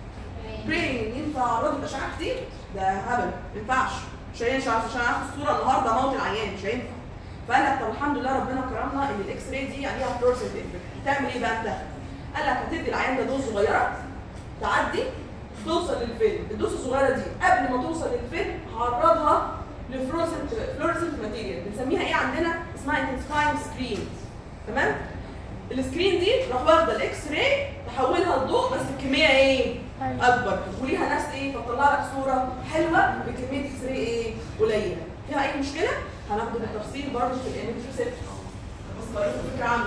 برين ينفع اعرضه باشعه كتير ده هبل ما ينفعش مش هينفع عشان اخد الصوره النهارده موت العيان مش هينفع فقال لك طب الحمد لله ربنا كرمنا ان الاكس راي دي عليها فلورسنت افكت تعمل ايه بقى انت؟ قال لك هتدي العيان ده دوز صغيره تعدي توصل للفيلم الدوز الصغيره دي قبل ما توصل للفيلم هعرضها لفلورسنت فلورسنت ماتيريال بنسميها ايه عندنا؟ اسمها انتنسفاينج سكرين تمام؟ السكرين دي راح واخده الاكس راي تحولها لضوء بس بكميه ايه؟ اكبر وليها نفس ايه فتطلع لك صوره حلوه بكميه اكس راي ايه؟ قليله فيها اي مشكله؟ هناخده بالتفصيل برضه في الايمج ريسبت بس برضه فكره عنه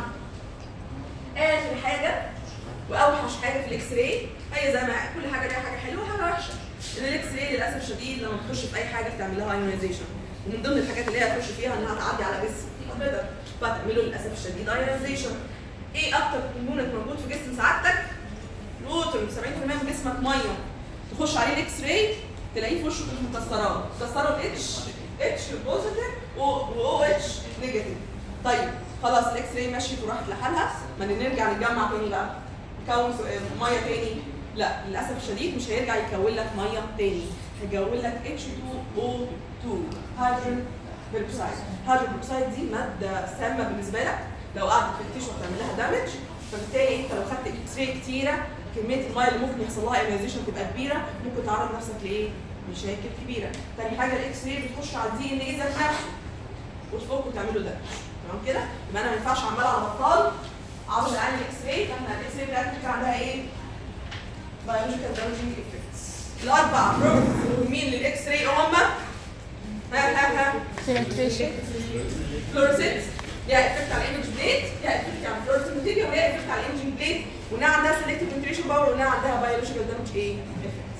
اخر حاجه واوحش حاجه في الاكس راي هي زي ما كل حاجه ليها حاجه حلوه وحاجه وحشه ان الاكس راي للاسف الشديد لما تخش في اي حاجه بتعمل لها ايونيزيشن ومن ضمن الحاجات اللي هي هتخش فيها انها تعدي على جسم البيضه فتعمله للاسف الشديد ايونيزيشن ايه اكتر كومبوننت موجود في جسم سعادتك؟ الوتر 70% من جسمك ميه تخش عليه الاكس راي تلاقيه في وشه مكسرات مكسره اتش اتش بوزيتيف و اتش نيجاتيف طيب خلاص الاكس راي مشيت وراحت لحالها ما نرجع نتجمع تاني بقى نكون س- ميه تاني لا للاسف الشديد مش هيرجع يكون لك ميه تاني هيكون لك H2O2 هيدروجين بيروكسيد هيدروجين بيروكسيد دي ماده سامه بالنسبه لك لو قعدت في التيشو هتعمل لها دامج فبالتالي انت لو خدت اكس راي كتيره كميه الميه اللي ممكن يحصل لها ايونيزيشن تبقى كبيره ممكن تعرض نفسك لايه؟ مشاكل كبيره. تاني حاجه الاكس راي بتخش على الدي ان ايه ذات نفسه وتفك وتعمله ده تمام كده؟ يبقى انا ما ينفعش عمال على بطال عاوز اعمل اكس راي فاحنا الاكس راي بتاعتنا كان عندها ايه؟ بيولوجيكال دامجنج افكتس. الاربع بروبرتيز المهمين للاكس راي هم ها ها ها penetration فلورسنت ليها افكت على الايمج بليت ليها افكت على الفلورسنت ماتيريال وليها افكت على الايمجنج بليت وانها عندها سيلكتيف انتريشن باور وانها عندها بيولوجيكال دامج ايه؟ افكت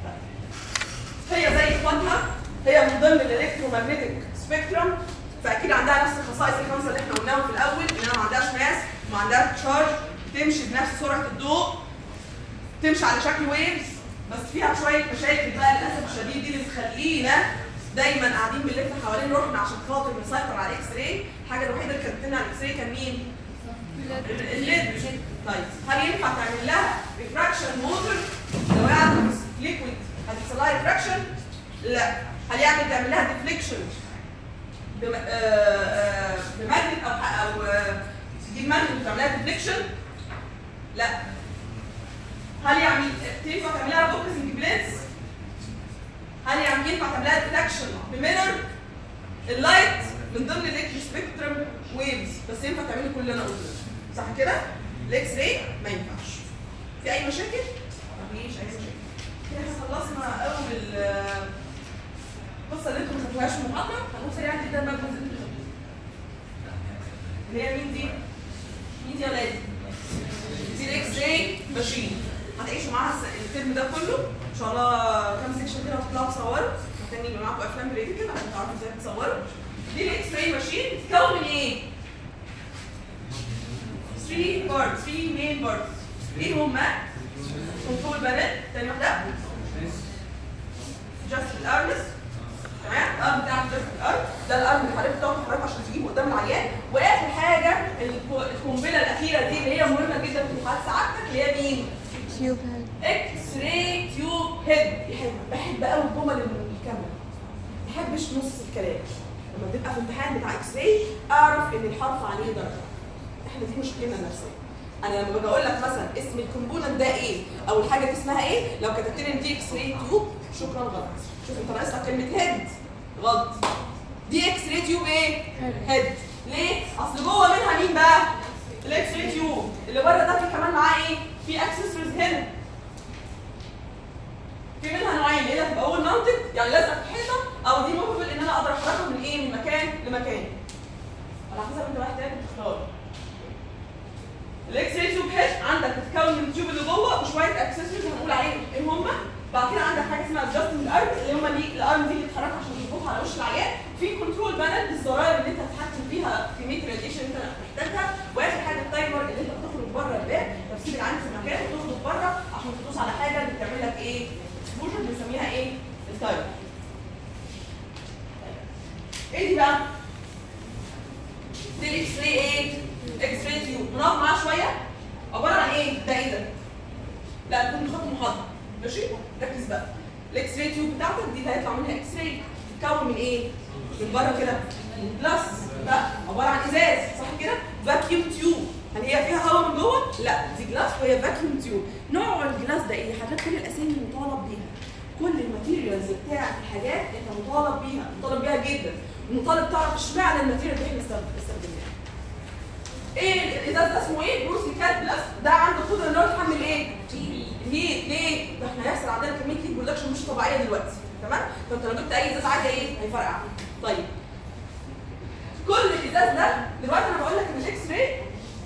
هي زي اخواتها هي من ضمن الالكترومagnetic سبيكترم فاكيد عندها نفس الخصائص الخمسه اللي احنا قلناهم في الاول انها ما عندهاش ماس وما عندهاش تشارج بتمشي بنفس سرعه الضوء تمشي على شكل ويفز بس فيها شويه مشاكل بقى للاسف الشديد دي اللي بتخلينا دايما قاعدين بنلف حوالين روحنا عشان خاطر نسيطر على الاكس راي الحاجه الوحيده اللي كانت بتمنع الاكس راي كان مين؟ الليد طيب هل ينفع تعمل لها ريفراكشن موتور لو هي قاعده في ليكويد هتحصل لها ريفراكشن؟ لا هل يعمل تعمل لها ديفليكشن بماجنت او او آه، تجيب ماجنت وتعمل لها ديفليكشن؟ لا هل يعمل تنفع تعمل لها فوكسنج بليتس؟ هل يعني ينفع تعمل لها ديتكشن بميرور اللايت من ضمن الالكترو سبيكترم ويفز بس ينفع تعملي كل اللي انا قلته ده. صح كده؟ الاكس راي ما ينفعش في اي مشاكل؟ مفيش اي مشاكل كده احنا خلصنا اول آه، القصه اللي انتوا ما خدتوهاش في المحاضره هنقول سريعا جدا بقى الجزء اللي انتوا خدتوه. اللي هي مين دي؟ مين دي يا ولاد؟ دي الاكس راي ماشين هتعيشوا معاها الس- الترم ده كله ان شاء الله كام سيكشن كده هتطلعوا تصوروا محتاجين يبقى معاكم افلام بريفيكال عشان تعرفوا ازاي تصوروا دي الاكس راي ماشين بتتكون من ايه؟ 3 بارتس 3 مين بارتس ايه هما؟ كنترول بانل تاني واحده جاست الارمس تمام الارم بتاعك جاست الارم ده الارم اللي حضرتك بتقعد تحركه عشان تجيبه قدام العيان واخر حاجه الكو- القنبله الاخيره دي اللي هي مهمه جدا في امتحانات سعادتك اللي هي مين؟ تيوب هيد اكس راي تيوب هيد بحب بحب قوي الجمل الكامله ما بحبش نص الكلام لما تبقى في امتحان بتاع اكس راي اعرف ان الحرف عليه درجه احنا دي مشكلتنا النفسيه انا لما باجي اقول لك مثلا اسم الكومبوننت ده ايه او الحاجه دي اسمها ايه لو كتبت لي إن دي اكس راي تيوب شكرا غلط شوف انت ناقص لك كلمه هيد غلط دي اكس راي تيوب ايه هيد ليه اصل جوه منها مين بقى الاكس راي تيوب اللي بره ده في كمان معاه ايه في اكسسوارز هنا في منها نوعين يا اما تبقى اول ماونتد يعني لازقه في الحيطه او دي موفبل ان انا اقدر احركها من ايه من مكان لمكان على حسب انت رايح تعمل تختار الاكس راي تيوب هيد عندك بتتكون من التيوب اللي جوه وشويه اكسسوارز هنقول عليهم ايه هم بعد كده عندك حاجه اسمها ادجستنج الارم اللي هم دي الارم دي اللي بتتحرك عشان تظبطها على وش العيان في كنترول بانل الزراير اللي انت هتتحكم فيها كميه الراديشن اللي انت محتاجها واخر حاجه التايمر اللي انت بتخرج بره الباب تسيب العين في مكان وتخرج بره عشان تدوس على حاجه اللي بتعمل لك ايه اكسبوجر بنسميها ايه التايمر ايه دي بقى دي الاكس راي ايه اكس راي تيوب نقف معاها شويه عباره عن ايه ده ايه ده لا تكون خط محاضره ماشي ركز بقى الاكس راي تيوب بتاعتك دي اللي هيطلع منها اكس راي تتكون من ايه من بره كده من بلس لا عباره عن ازاز صح كده فاكيوم تيوب هل هي فيها هواء من جوه لا دي جلاس وهي فاكيوم تيوب نوع الجلاس ده ايه حضرتك كل الاسامي مطالب بيها كل الماتيريالز بتاعت الحاجات انت مطالب بيها مطالب بيها جدا ومطالب تعرف اشمعنى الماتيريال اللي احنا استخدمناها ايه الازاز ده اسمه ايه؟ بروسي كات بلس ده عنده قدره ان هو يتحمل ايه؟ هيت ليه؟ ده احنا هيحصل عندنا كميه هيت برودكشن مش طبيعيه دلوقتي تمام؟ فانت لو جبت اي ازاز عادي ايه؟ هيفرقع طيب كل الازاز ده دلوقتي انا بقول لك ان الاكس راي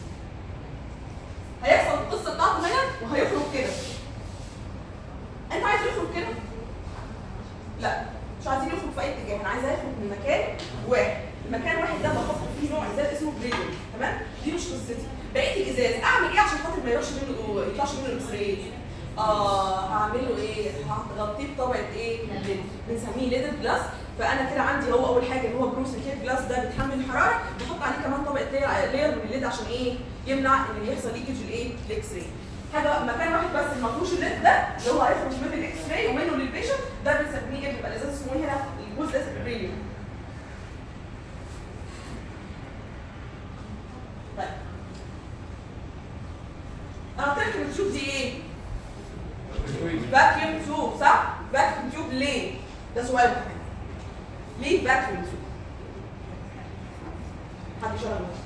هيحصل القصه بتاعته هنا وهيخرج كده انت عايز يخرج كده؟ لا مش عايزين يخرج في اي اتجاه انا عايزاه يخرج من مكان واحد المكان واحد ده بحط فيه نوع ازاز اسمه بريدون تمام دي مش قصتي بقيه الازاز اعمل ايه عشان خاطر ما يروحش منه يطلعش منه الاكس راي اه هعمل له ايه هغطيه بطبقه ايه ليد بنسميه ليد جلاس فانا كده عندي هو اول حاجه ان هو بروس الكيت جلاس ده بيتحمل الحراره بحط عليه كمان طبقه لير لير من الليد عشان ايه يمنع ان يحصل ليكج الايه الاكس راي حاجه بقى مكان واحد بس اللي ما فيهوش الليد ده اللي هو هيخرج من الاكس راي ومنه للبيشنت ده بنسميه ايه بيبقى الازاز اسمه ايه هنا الجزء اسمه بريليوم طيب انا قلت لك التيوب دي ايه؟ فاكيوم تيوب صح؟ فاكيوم تيوب ليه؟ ده سؤال مهم ليه فاكيوم تيوب؟ حد يشرح لي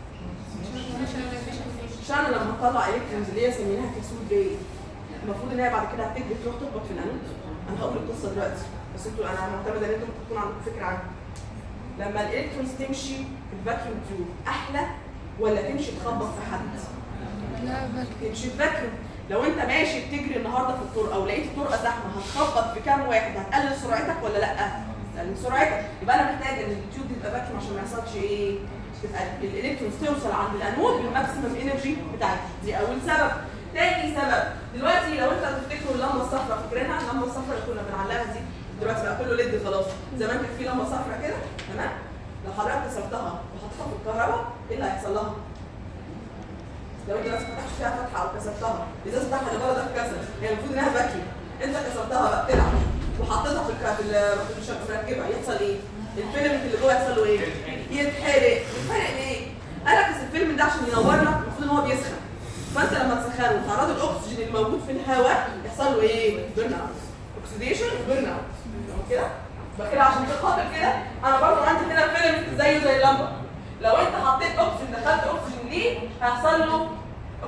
عشان أنا لما اطلع الكترونز اللي هي سميناها كبسول جاي المفروض ان هي بعد كده هتكبر تروح تخبط في الانود انا هقول القصه دلوقتي بس انتوا انا معتمده ان انتوا تكون عندكم فكره عنها لما الالكترونز تمشي في الفاكيوم تيوب احلى ولا تمشي تخبط في حد؟ لا باك تمشي فاكيوم لو انت ماشي بتجري النهارده في الطرق او لقيت الطرقه زحمه هتخبط في كام واحد هتقلل سرعتك ولا لا؟ تقلل سرعتك يبقى انا محتاج ان التيوب دي تبقى فاكيوم عشان ما يحصلش ايه؟ تبقى الالكترونز توصل عند الانود بالماكسيمم انرجي بتاعتها دي اول سبب تاني سبب دلوقتي لو انت تفتكروا اللمبه الصفراء فاكرينها اللمبه الصفراء اللي كنا بنعلقها دي دلوقتي بقى كله ليد خلاص زمان كان في لمبه صفراء كده تمام لو حضرتك كسرتها وحطيتها في الكهرباء ايه اللي هيحصل لها؟ لو انت بس فتحت فيها فتحه او كسرتها الازاز بتاعها اللي بره ده اتكسر هي المفروض انها فاكيوم انت كسرتها بقى بتلعب وحطيتها في الك- في ال- في الشبكه مركبها يحصل ايه؟ الفيلم اللي جوه يحصل له ايه؟ يتحرق يتحرق ليه؟ قال لك أصل الفيلم ده عشان ينور لك المفروض ان هو بيسخن فانت لما تسخنه وتعرض الاكسجين اللي موجود في الهواء يحصل له ايه؟ بيرن اوت اوكسيديشن وبيرن اوت تمام كده؟ يبقى كده عشان خاطر كده انا برضه عندي هنا الفيلم زيه زي اللمبه لو انت حطيت اكسجين دخلت اكسجين ليه هيحصل له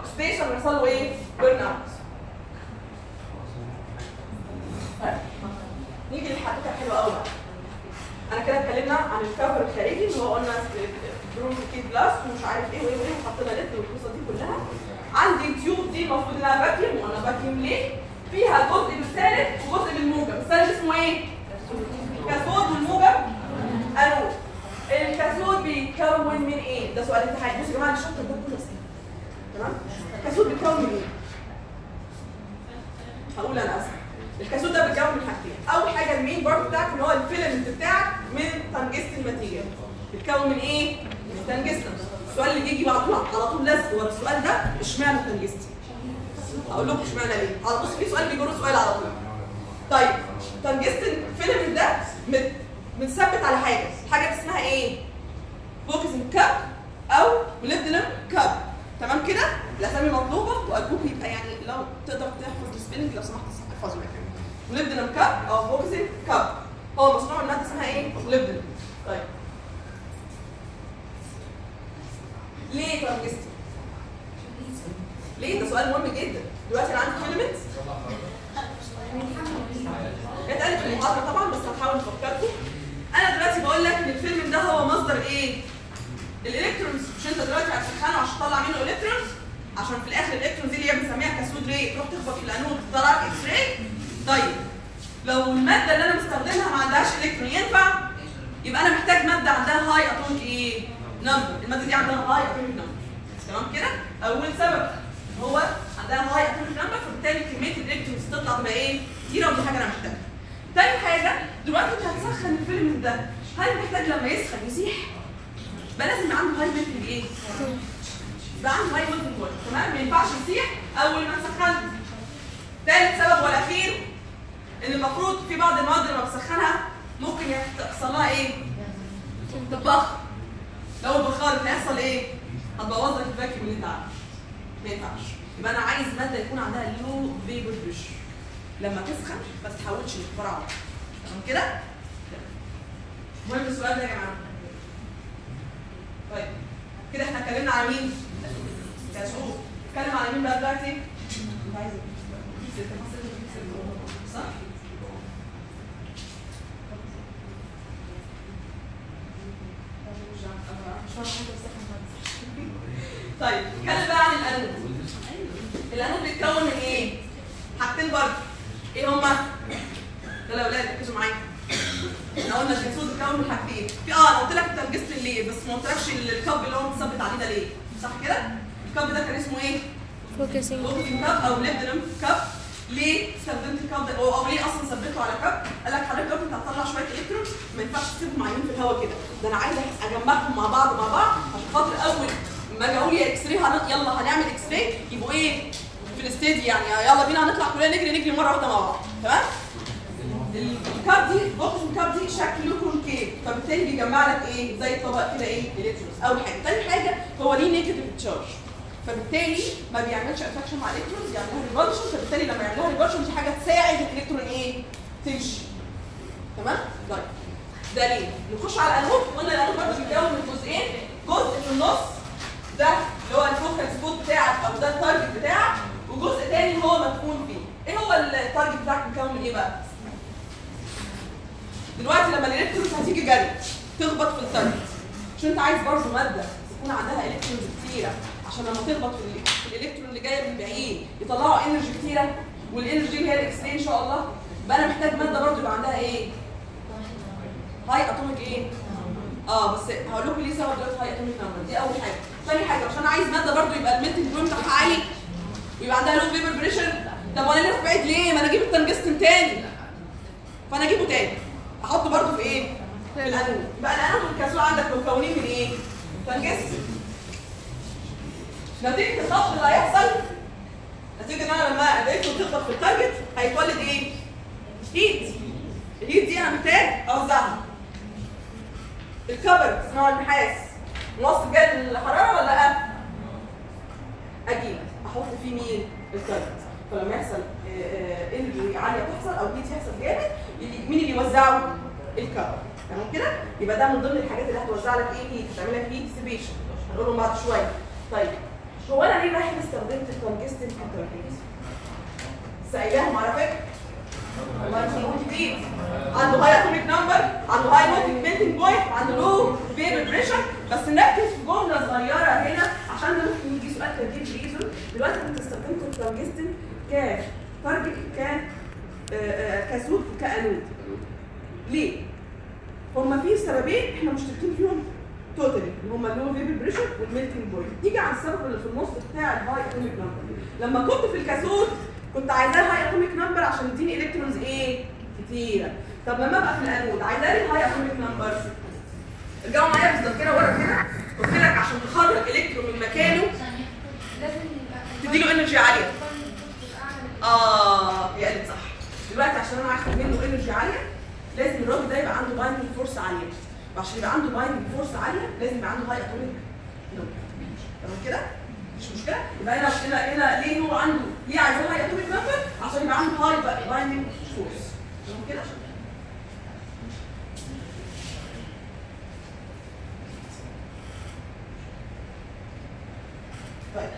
انه يحصل له ايه؟ بيرن اوت طيب نيجي للحدوته حلوه قوي بقى انا كده اتكلمنا عن الكفر الخارجي اللي هو قلنا برون كيد بلاس ومش عارف ايه وايه وايه وحطينا ليد والقصه دي كلها عندي التيوب دي المفروض انها فاكيوم وانا فاكيوم ليه؟ فيها جزء بالسالب وجزء بالموجب، السالب اسمه ايه؟ كاثود والموجب انود. الكاثود بيتكون من ايه؟ ده سؤال امتحان بصوا يا جماعه الشابتر ده كله اسئله تمام؟ الكاثود بيتكون من ايه؟ هقول انا اسف الكاثود ده بيتكون من حاجتين اول حاجه المين بارت بتاعك اللي هو الفيلمنت بتاعك من تنجستن ماتيريال بيتكون من ايه من تنجستن السؤال اللي بيجي بعد على طول لازم هو السؤال ده اشمعنى تنجستن اقول لكم اشمعنى ليه على بص في سؤال بيجي له سؤال على طول طيب تنجستن فيلمنت ده مت- متثبت على حاجه الحاجه دي اسمها ايه فوكسنج كاب او موليبدينم كاب تمام كده الاسامي مطلوبه وارجوك يبقى يعني لو تقدر تحفظ السبيلنج لو سمحت احفظه يعني موليبدينم كاب او فوكسنج كاب هو مصنوع من ماده اسمها ايه موليبدينم طيب ليه تنجستن ليه ده سؤال مهم جدا دلوقتي انا عندي فيلمنت كانت قالت في المحاضره طبعا بس هنحاول نفكركم انا دلوقتي بقول لك ان الفيلم ده هو مصدر ايه الالكترونز مش انت دلوقتي هتسخنه عشان تطلع منه الكترونز عشان في الاخر الالكترونز دي اللي هي بنسميها كاسود راي تروح تخبط في الانود تطلع لك اكس راي طيب لو الماده اللي انا مستخدمها ما عندهاش الكترون ينفع يبقى انا محتاج ماده عندها هاي اتوميك ايه نمبر الماده دي عندها هاي اتوميك نمبر تمام كده اول سبب هو عندها هاي اتوميك نمبر فبالتالي كميه الالكترونز تطلع تبقى ايه كتيره ودي حاجه انا محتاجها تاني حاجه دلوقتي انت هتسخن الفيلم ده هل محتاج لما يسخن يسيح يبقى لازم يبقى عنده هاي فولتج ايه يبقى عنده هاي فولتج بوينت تمام ما ينفعش يسيح اول ما نسخنه ثالث سبب والاخير ان المفروض في بعض المواد لما بسخنها ممكن يحصل لها ايه تتبخر لو اتبخرت هيحصل ايه هتبوظ لك الفاكيوم اللي انت عامله ما ينفعش يبقى انا عايز ماده يكون عندها لو فيبر بريشر لما تسخن ما تتحولش لفرع تمام كده مهم السؤال ده يا جماعه طيب كده احنا اتكلمنا على مين كشعوب اتكلم على مين بقى دلوقتي انت عايز ايه صح طيب اتكلم بقى عن الانود الانود بيتكون من ايه حاجتين برضه ايه هما يلا يا اولاد ركزوا معايا احنا قلنا الكبسول بيتكون من حاجتين في اه انا قلت لك انت لبست ليه بس ما قلتلكش الكب اللي هو متثبت عليه ده ليه صح كده الكب ده كان اسمه ايه focusing لوكتين كاب او ليبدنم كاب ليه استخدمت الكاب ده او أو ليه اصلا ثبته على كاب قال لك حضرتك دلوقتي انت هتطلع شويه الكترونز ما ينفعش تسيبهم عايمين في الهواء كده ده انا عايزه اجمعهم مع بعض مع بعض عشان خاطر اول ما اجي اقول يا اكس راي هن- يلا هنعمل اكس راي يبقوا ايه في الاستدي يعني يلا بينا هنطلع كلنا نجري نجري مره واحده مع بعض تمام الكاب دي بوكس الكاب دي شكله كونكيف فبالتالي بيجمع لك ايه زي طبق كده ايه الكترونز اول حاجه تاني حاجه هو ليه نيجاتيف تشارج فبالتالي ما بيعملش اتراكشن مع الالكترونز يعمل لها ريبولشن فبالتالي لما يعمل لها ريبولشن دي حاجه تساعد الالكترون ايه تمشي تمام طيب ده ليه نخش على الانود قلنا الانود برضه بيتكون من جزئين جزء في النص ده اللي هو الفوكال سبوت بتاعك او ده التارجت بتاعك وجزء تاني هو مدفون فيه ايه هو التارجت بتاعك مكون من ايه بقى دلوقتي لما الالكترونز هتيجي جري تخبط في التارجت مش انت عايز برضه ماده يكون عندها الكترونز كتيره عشان لما تخبط في, ال- في الالكترون اللي جايه من بعيد يطلعوا انرجي كتيره والانرجي اللي هي الاكس راي ان شاء الله يبقى انا محتاج ماده برضه يبقى عندها ايه؟ هاي اتوميك ايه؟ اه بس هقول لكم ليه سبب دلوقتي هاي اتوميك نمبر دي اول حاجه ثاني حاجه عشان انا عايز ماده برضه يبقى الميلتنج بوينت بتاعها عالي ويبقى عندها لو فيبر بريشر طب وانا ليه بعيد ليه؟ ما انا اجيب التنجستن تاني فانا اجيبه تاني احطه برضه في ايه؟ في الانود يبقى الانود والكاسول عندك مكونين من ايه؟ تنجستن نتيجه الضغط اللي هيحصل نتيجه ان انا لما الالكترون تخبط في التارجت هيتولد ايه؟ هيت الهيت دي انا محتاج اوزعها الكبر نوع النحاس موصل جاي للحراره ولا لا؟ اجيب احط فيه مين؟ التارجت فلما يحصل انرجي عاليه تحصل او هيت يحصل جامد اللي- مين اللي يوزعه؟ الكبر تمام كده؟ يبقى ده من ضمن الحاجات اللي هتوزع لك ايه هيت تعمل لك هيت سيبيشن هنقولهم بعد شويه طيب هو انا ليه رايح استخدمت التنجستن سايباهم على فكره الله يخليكم جديد عنده هاي اتوميك نمبر عنده هاي موتيك ميلتنج بوينت عنده لو فيبر بريشر بس نركز في جمله صغيره هنا عشان ده ممكن يجي سؤال ترتيب ريزون دلوقتي انت استخدمت التنجستن ك تارجت ك آه، آه، كسود كانود ليه؟ هما في سببين احنا مشتركين فيهم توتالي اللي هما اللو فيبر بريشر والميلتنج بوينت نيجي على السبب اللي في النص بتاع الهاي اتوميك نمبر لما كنت في الكاثود كنت عايزاه هاي اتوميك نمبر عشان يديني الكترونز ايه كتيره طب لما ابقى في الانود عايزاه لي هاي اتوميك نمبر ارجعوا معايا بالظبط كده ورا كده قلت لك عشان تخرج الكترون من مكانه تديله انرجي عاليه اه هي قالت صح دلوقتي عشان انا اخد منه انرجي عاليه لازم الراجل ده يبقى عنده بايندنج فورس عاليه وعشان يبقى عنده بايندنج فورس عاليه لازم يبقى عنده هاي اتوميك نمبر تمام كده مش مشكله يبقى هنا هنا هنا ليه هو عنده ليه عايز هاي اتوميك نمبر عشان يبقى عنده هاي بايندنج فورس تمام كده طيب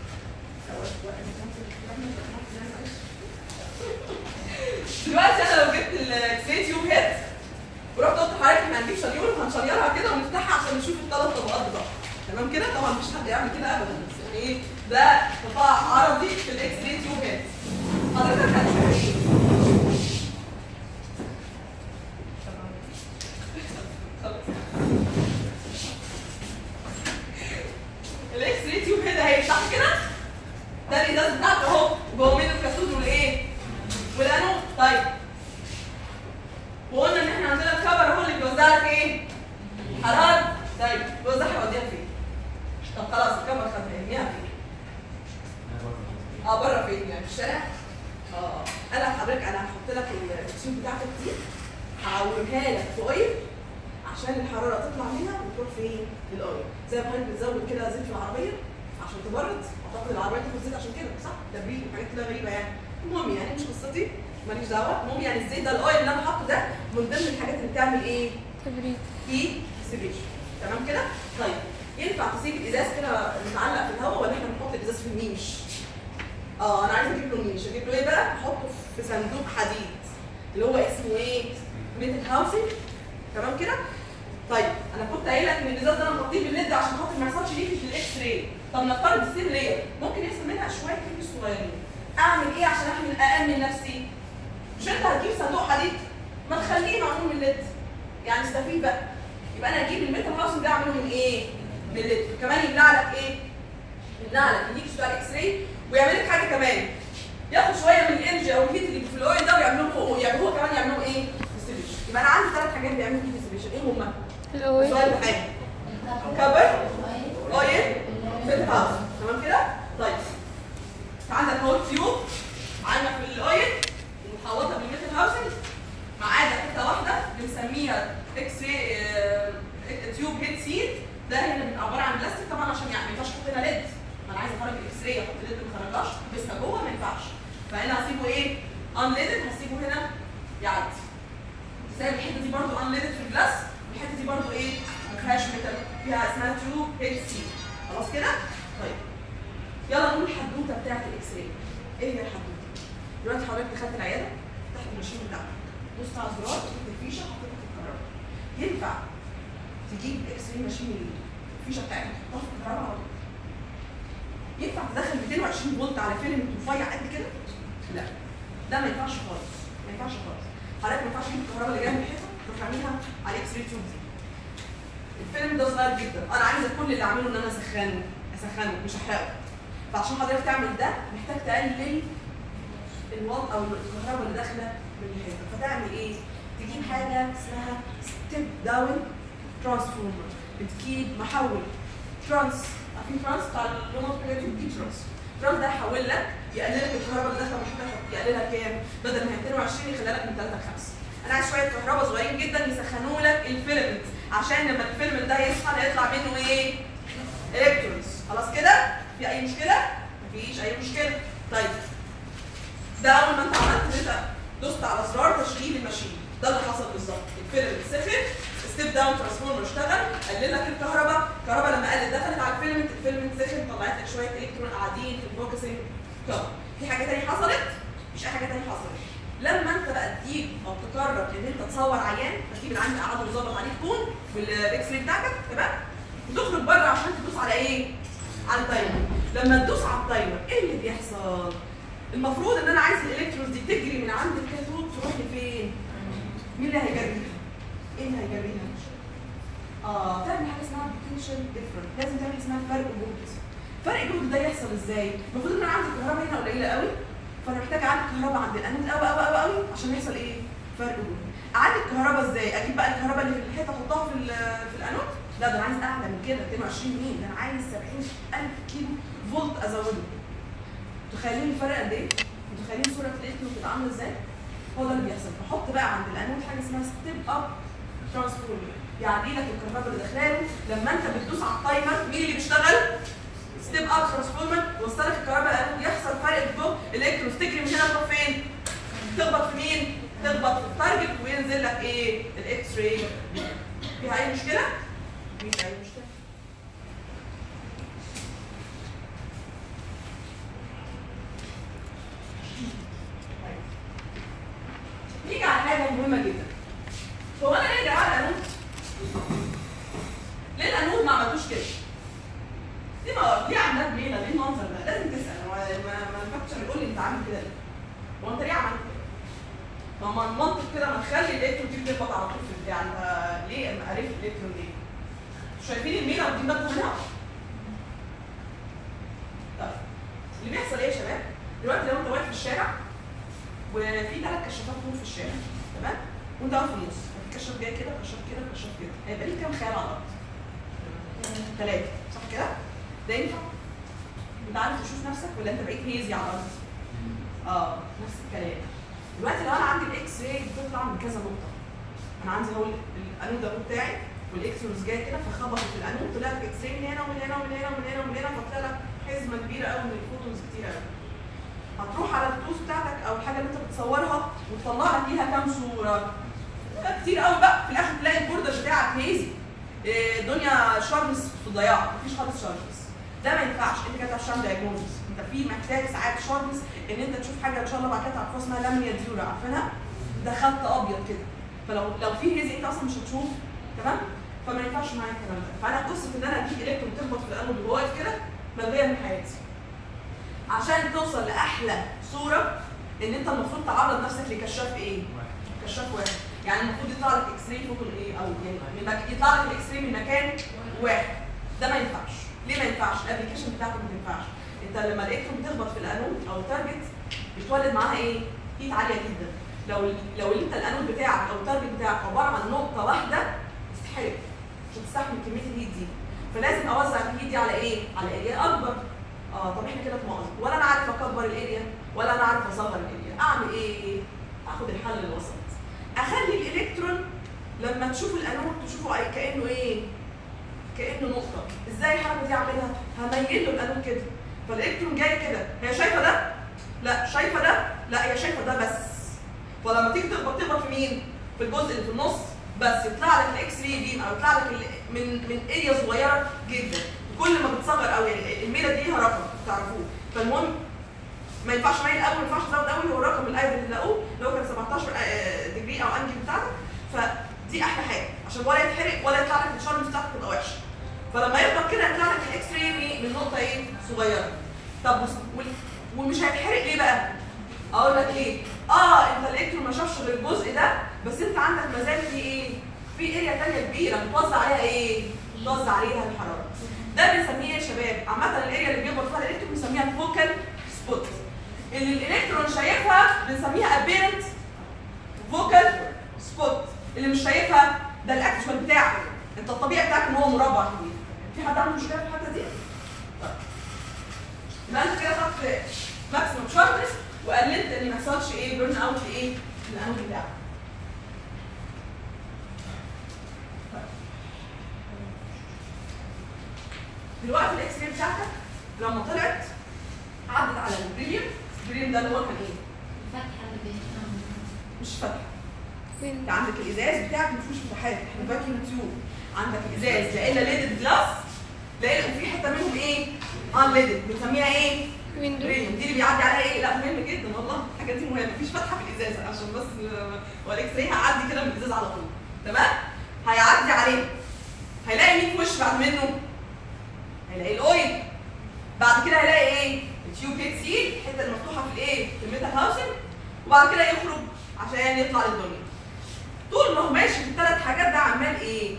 دلوقتي انا لو جبت الكسي تيوب هيد ورحت قلت لحضرتك احنا هنجيب شاليور وهنشيرها كده ونفتحها عشان نشوف الثلاث طبقات بتوعها تمام كده طبعا مفيش حد يعمل كده ابدا بس يعني ايه ده قطاع عرضي في الاكس راي تيوب هيد حضرتك هتشوف ايه خلاص. الاكس راي تيوب هيد اهي صح كده ده الازاز بتاعته اهو جوه منه الكاثود والايه والانود طيب وقلنا ان احنا عندنا الكفر هو اللي بيوزع لك ايه حرارة طيب بيوزعها يوديها فين طب خلاص الكفر خدها ارميها فين اه بره فين يعني في الشارع اه انا حضرتك انا هحط لك التيوب بتاعتك دي هعومها لك في اويل عشان الحراره تطلع منها وتروح فين للاويل زي ما حضرتك بتزود كده زيت في العربيه عشان تبرد اعتقد العربيه تاخد زيت عشان كده صح تبريد وحاجات كده غريبه يعني المهم يعني مش قصتي ماليش دعوه المهم يعني الزيت ده الاويل اللي انا حاطه ده من ضمن الحاجات اللي بتعمل ايه تبريد ايه سيبريشن تمام كده طيب ينفع تسيب الازاز كده متعلق في الهواء ولا احنا بنحط الازاز في النيش اه انا عايزه اجيب له نيش اجيب له ايه بقى احطه في صندوق حديد اللي هو اسمه ايه ميتال هاوسنج تمام كده طيب انا كنت قايله ان الازاز ده انا مغطيه بالليد عشان خاطر ما يحصلش ليكج للاكس راي طب نفترض السيل لير ممكن يحصل منها شويه كيمياء صغيرين اعمل ايه عشان احمل اامن نفسي مش انت هتجيب صندوق حديد ما تخليه معمول من الليد يعني استفيد بقى يبقى انا اجيب الميتال هاوسنج ده اعمله من ايه من الليد كمان يمنع لك ايه يمنع لك الليكج بتاع الاكس راي ويعمل لك حاجه كمان ياخد شويه من الانرجي او الهيت اللي في الاويل ده ويعملوا له يعني هو كمان يعملوا ايه ديستريبيوشن يبقى انا عندي ثلاث حاجات بيعملوا هيت ديستريبيوشن ايه هما الأويل السؤال بحاجه كبر اويل ميتال هاوس تمام كده طيب عندك اهو تيوب عندك في الاويل ومحوطه بالميتال هاوسنج ما عدا حته واحده بنسميها اكس راي تيوب هيد سيل ده هنا بيبقى عباره عن بلاستيك طبعا عشان يعني ما ينفعش احط هنا ليد ما انا عايزه اخرج الاكس راي احط ليد ما خرجهاش لسه جوه ما ينفعش فهنا هسيبه ايه ان ليدد هسيبه هنا يعدي زي الحته دي برضو ان ليدد في الجلاس والحته دي برضو ايه ما فيهاش ميتال فيها اسمها تيوب هيد سيل خلاص كده طيب يلا نقول الحدوته بتاعت الاكس راي ايه هي الحدوته دلوقتي حضرتك دخلت العياده تحت الماشين بتاعتك دوست على الزرار جبت الفيشه حطيتها في الكهرباء ينفع تجيب اكس راي ماشين الفيشه بتاعتك تحطها في الكهرباء على طول ينفع تدخل 220 فولت على فيلم رفيع قد كده؟ لا ده ما ينفعش خالص ما ينفعش خالص حضرتك ما ينفعش تجيب الكهرباء اللي جايه من الحيطه تروح عاملها على الاكس راي تيوب دي الفيلم ده صغير جدا انا عايزه كل اللي اعمله ان انا اسخنه اسخنه مش احرقه فعشان حضرتك تعمل ده محتاج تقلل الوضع او الكهرباء اللي داخله من الحيطه فتعمل ايه؟ تجيب حاجه اسمها ستيب داون ترانسفورمر بتجيب محول ترانس عارفين ترانس بتاع اللومات كده دي ترانس ترانس ده هيحول لك يقلل لك الكهرباء اللي داخله من الحيطه يقللها كام؟ بدل ما هي 220 يخليها لك من 3 ل 5 انا عايز شويه كهرباء صغيرين جدا يسخنوا لك الفيلمنت عشان لما الفيلمنت ده يسخن هيطلع منه ايه؟ الكترونز خلاص كده؟ في اي مشكله؟ مفيش اي مشكله طيب ده اول ما انت عملت ان انت دوست على زرار تشغيل الماشين ده اللي حصل بالظبط الفيلمنت سخن ستيب داون ترانسفورمر اشتغل قلل لك الكهرباء الكهرباء لما قلت دخلت على الفيلمنت الفيلمنت سخن طلعت لك شويه الكترون قاعدين في الفوكسنج كفر في حاجه تانية حصلت مفيش اي حاجه تانية حصلت لما انت بقى تجيب او تقرر ان انت تصور عيان فتجيب العيان قاعد وظبط عليه كون بالاكس راي بتاعتك تمام وتخرج بره عشان تدوس على ايه؟ على التايمر لما تدوس على التايمر ايه اللي بيحصل؟ المفروض ان انا عايز الالكترونز دي تجري من عند الكاثود تروح لفين؟ مين اللي هيجريها؟ ايه اللي هيجريها؟ اه تعمل حاجه اسمها بوتنشال ديفرنت لازم تعمل اسمها فرق جهد فرق الجهد ده يحصل ازاي؟ المفروض ان انا عندي الكهرباء هنا قليله قوي فانا محتاج اعلي الكهرباء عند الانود قوي قوي قوي قوي عشان يحصل ايه؟ فرق جهد اعلي الكهرباء ازاي؟ اجيب بقى الكهرباء اللي في الحيطه احطها في ال- في الانود؟ لا ده انا عايز اعلى من كده 22 مين؟ ده انا عايز 70000 كيلو فولت ازوده متخيلين الفرق قد ايه؟ متخيلين صوره الالكترون بتبقى عامله ازاي؟ هو ده اللي بيحصل بحط بقى عند الانود حاجه اسمها ستيب اب ترانسفورمر يعني لك الكهرباء اللي داخلاله لما انت بتدوس على التايمر مين اللي بيشتغل؟ ستيب اب ترانسفورمر وصلك الكهرباء الانود يحصل فرق الجهد الالكترونز تجري من هنا تروح فين؟ تخبط في مين؟ تخبط في التارجت وينزل لك ايه؟ الاكس راي فيها اي مشكله؟ مفيش اي مشكله طيب. نيجي على حاجه مهمه جدا هو انا ليه يا جماعه الانود؟ ليه الانود ما عملتوش كده؟ ليه ما ليه عملت ليه؟ ليه المنظر ده؟ لازم تسال هو ما ما ينفعش يقول لي انت عامل كده ليه؟ هو انت ليه عملت كده؟ ما ما المنطق كده ما تخلي الالكترون دي تخبط على طول في البتاع انت ليه ما عرفت الالكترون ليه؟ شايفين المينا ودي بالكم منها؟ طيب اللي بيحصل ايه يا شباب؟ دلوقتي لو انت واقف في الشارع وفي ثلاث كشافات طول في الشارع تمام؟ وانت واقف في النص ففي كشاف جاي كده كشاف كده كشاف كده هيبقى ليك كام خيال على الارض؟ ثلاثة صح كده؟ ده ينفع؟ انت عارف تشوف نفسك ولا انت بقيت هيزي على الارض؟ اه نفس الكلام دلوقتي لو انا عندي الاكس راي بتطلع من كذا نقطة انا عندي هو الانود ده بتاعي والاكسونز جايه كده فخبطت في الانود طلع لك اكس راي من هنا ومن هنا ومن هنا ومن هنا ومن هنا فطلع لك حزمه كبيره قوي من الفوتونز كتير قوي هتروح على التوس بتاعتك او الحاجه اللي انت بتصورها وتطلع لك فيها كام صوره لا كتير قوي بقى في الاخر تلاقي البوردر بتاعك هيزي إيه، الدنيا شاربس في الضياع مفيش خالص شاربس ده ما ينفعش انت كده بتعرفش تعمل دايجنوزس انت في محتاج ساعات شاربس ان انت تشوف حاجه ان شاء الله بعد كده تعرفوها اسمها لاميا ديورا عارفينها ده خط ابيض كده فلو لو في هيزي انت اصلا مش هتشوف تمام فما ينفعش معايا الكلام ده فانا قصه ان انا اجيب الكترون تخبط في الانود وهو واقف كده ملغيه من حياتي عشان توصل لاحلى صوره ان انت المفروض تعرض نفسك لكشاف ايه؟ كشاف واحد يعني المفروض يطلع لك اكس راي فوتون ايه او يعني من مك... يطلع لك الاكس راي من مكان واحد ده ما ينفعش ليه ما ينفعش؟ الابلكيشن بتاعته ما ينفعش انت لما الالكترون بتخبط في الانود او التارجت بتولد معاها ايه؟ هيت عاليه جدا لو لو انت الانود بتاعك او التارجت بتاعك عباره عن نقطه واحده تستحرق مش هتستحمل كميه الهيت دي فلازم اوزع الهيت دي على ايه؟ على اريا اكبر اه طب احنا كده في مأزق ولا انا عارف اكبر الاريا ولا انا عارف اصغر الاريا اعمل ايه؟ اخد الحل الوسط اخلي الالكترون لما تشوف الانود تشوفه أي- كانه ايه؟ كانه نقطه ازاي الحركه دي اعملها؟ هميل له الانود كده فالالكترون جاي كده هي شايفه ده؟ لا شايفه ده؟ لا هي شايفه ده بس فلما تيجي تخبط تخبط في مين؟ في الجزء اللي في النص بس يطلع لك الاكس راي بيم او يطلع لك ال- من من اريا صغيره جدا كل ما بتصغر قوي يعني الميله دي ليها رقم تعرفوه فالمهم ما ينفعش مايل قوي ما ينفعش تزود قوي هو الرقم الايدل اللي لقوه اللي هو كان 17 ديجري او انجل بتاعتك فدي احلى حاجه عشان ولا يتحرق ولا يطلع لك الشارمز بتاعتك تبقى وحشه فلما يخبط كده يطلع لك الاكس راي من نقطه ايه صغيره طب بص وال- ومش هيتحرق ليه بقى؟ اقول لك ليه؟ اه انت الالكترون ما شافش غير الجزء ده بس انت عندك مازال في ايه؟ في اريا ثانيه كبيره بتوزع عليها ايه؟ بتوزع عليها الحراره. ده بنسميه ايه يا شباب؟ عامة الاريا اللي بيخبط فيها الالكترون بنسميها الفوكال سبوت. اللي الالكترون شايفها بنسميها ابيرنت فوكال سبوت. اللي مش شايفها ده الاكشوال بتاعك. انت الطبيعي بتاعك ان هو مربع كبير. في حد عنده مشكله في الحته دي؟ طيب. يبقى انت كده خدت ماكسيمم شاربنس وقللت ان ما يحصلش ايه بيرن اوت لايه؟ للانود بتاعك. دلوقتي الاكس راي بتاعتك لما طلعت عدت على البريليوم البريليوم ده اللي هو كان ايه؟ فتحة اللي بين مش فاتحه فين؟ انت عندك الازاز بتاعك ما فيهوش فتحات احنا فاكيوم تيوب عندك الازاز لا الا ليدد جلاس لا الا وفي حته منهم ايه؟ ان ليدد بنسميها ايه؟ ويندو بريليوم دي اللي بيعدي عليها ايه؟ لا مهم جدا والله الحاجات دي مهمه مفيش فتحه في الازازه عشان بس آه، هو الاكس راي هيعدي كده من الازازه على طول تمام هيعدي عليه هيلاقي مين في وش بعد منه هيلاقي الاويل بعد كده هيلاقي ايه التيوب بيت سي الحته المفتوحه في الايه في الميتال هاوسنج وبعد كده يخرج عشان يطلع للدنيا طول ما هو ماشي في الثلاث حاجات ده عمال ايه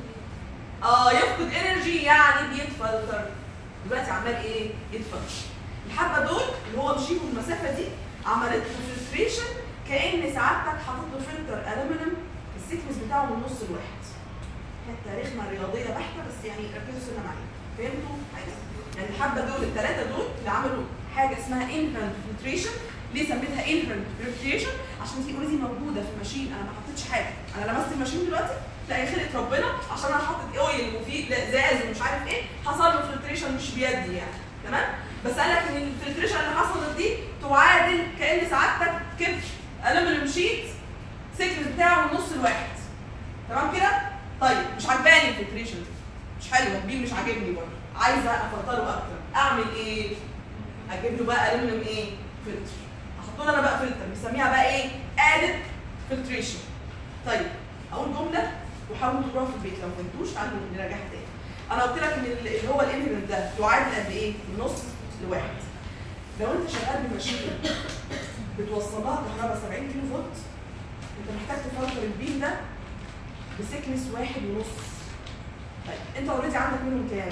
اه يفقد انرجي يعني بيتفلتر دلوقتي عمال ايه يتفلتر الحبه دول اللي هو مشيهم المسافه دي عملت له فلتريشن كان سعادتك حاطط له فلتر الومنيوم السيكنس بتاعه من نص الواحد حته رخمه رياضيه بحته بس يعني ركزوا سنه معايا فهمتوا حاجه يعني الحبه دول الثلاثه دول اللي عملوا حاجه اسمها انهرنت فلتريشن ليه سميتها انهرنت فلتريشن عشان دي اوريدي موجوده في الماشين انا ما حطيتش حاجه انا لمست الماشين دلوقتي لا هي خلقه ربنا عشان انا حاطط اويل وفي زاز ومش عارف ايه حصل له فلتريشن مش بيدي يعني تمام بس قال لك ان الفلتريشن اللي حصلت دي تعادل كان سعادتك كبش الومنيوم شيت سيكنس بتاعه من نص الواحد تمام كده طيب مش عجباني الفلتريشن دي مش حلو البيم مش عاجبني برضه عايزه افلتره اكتر اعمل ايه اجيب له بقى الومنيوم ايه فلتر احط له انا بقى فلتر بنسميها بقى ايه ادد فلتريشن طيب اقول جمله وحاولوا تقروها في البيت لو ما فهمتوش تعالوا نراجعها تاني انا قلت لك ان اللي هو الانهرنت ده يعادل قد ايه من نص لواحد لو انت شغال بماشين بتوصلها كهرباء 70 كيلو فولت انت محتاج تفلتر البيم ده بسكنس واحد ونص طيب انت اوريدي عندك منهم كام؟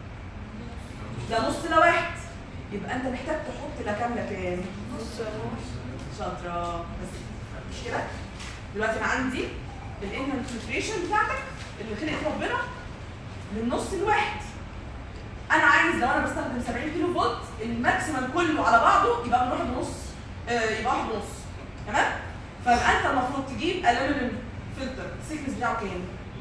ده نص لواحد يبقى انت محتاج تحط لا كام لا كام؟ نص شاطرة بس مش كده؟ دلوقتي انا عندي الانهال فلتريشن بتاعتك اللي خلقت ربنا من نص لواحد انا عايز لو انا بستخدم 70 كيلو فولت الماكسيمم كله على بعضه يبقى من واحد ونص آه يبقى واحد ونص تمام؟ فيبقى انت المفروض تجيب الومنيوم فلتر السيكنس بتاعه كام؟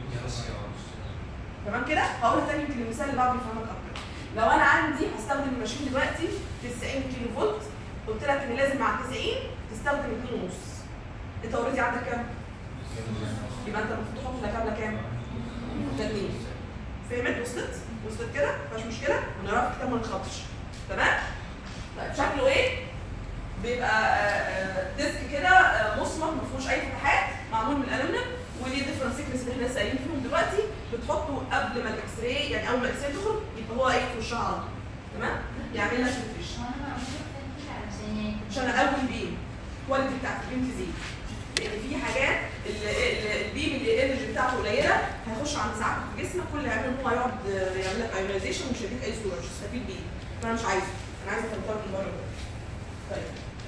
تمام كده؟ هقولها تاني يمكن المثال اللي بعده يفهمك اكتر. لو انا عندي هستخدم الماشين دلوقتي 90 كيلو فولت قلت لك ان لازم مع 90 تستخدم 2 ونص. انت اوريدي عندك كام؟ يبقى انت المفروض تحط لا كام لا كام؟ ده 2 فهمت وصلت؟ وصلت كده؟ مفيش مشكله؟ ونقراها في الكتاب ما نخطش. تمام؟ طيب شكله ايه؟ بيبقى آه، آه، ديسك كده آه، مصمت ما فيهوش اي فتحات معمول من الالومنيوم وليه ديفرنت سيكنس اللي احنا لسه قايلين فيهم دلوقتي بتحطه قبل ما الاكس راي يعني اول ما الاكس راي تدخل يبقى هو ايه في وشها على طول تمام؟ يعمل لك ريفريش هو انا معمول كده علشان يعني عشان اقوي البيم الكواليتي بتاعت البيم تزيد لان في حاجات ال- ال- البيم اللي الانرجي بتاعته قليله هيخش عند ساعات في جسمك كل اللي هيعمله ان هو هيقعد آه، يعمل لك ايونيزيشن ومش هيديك اي صوره مش هتستفيد بيه فانا مش عايزه انا عايزه افلتره من بره طيب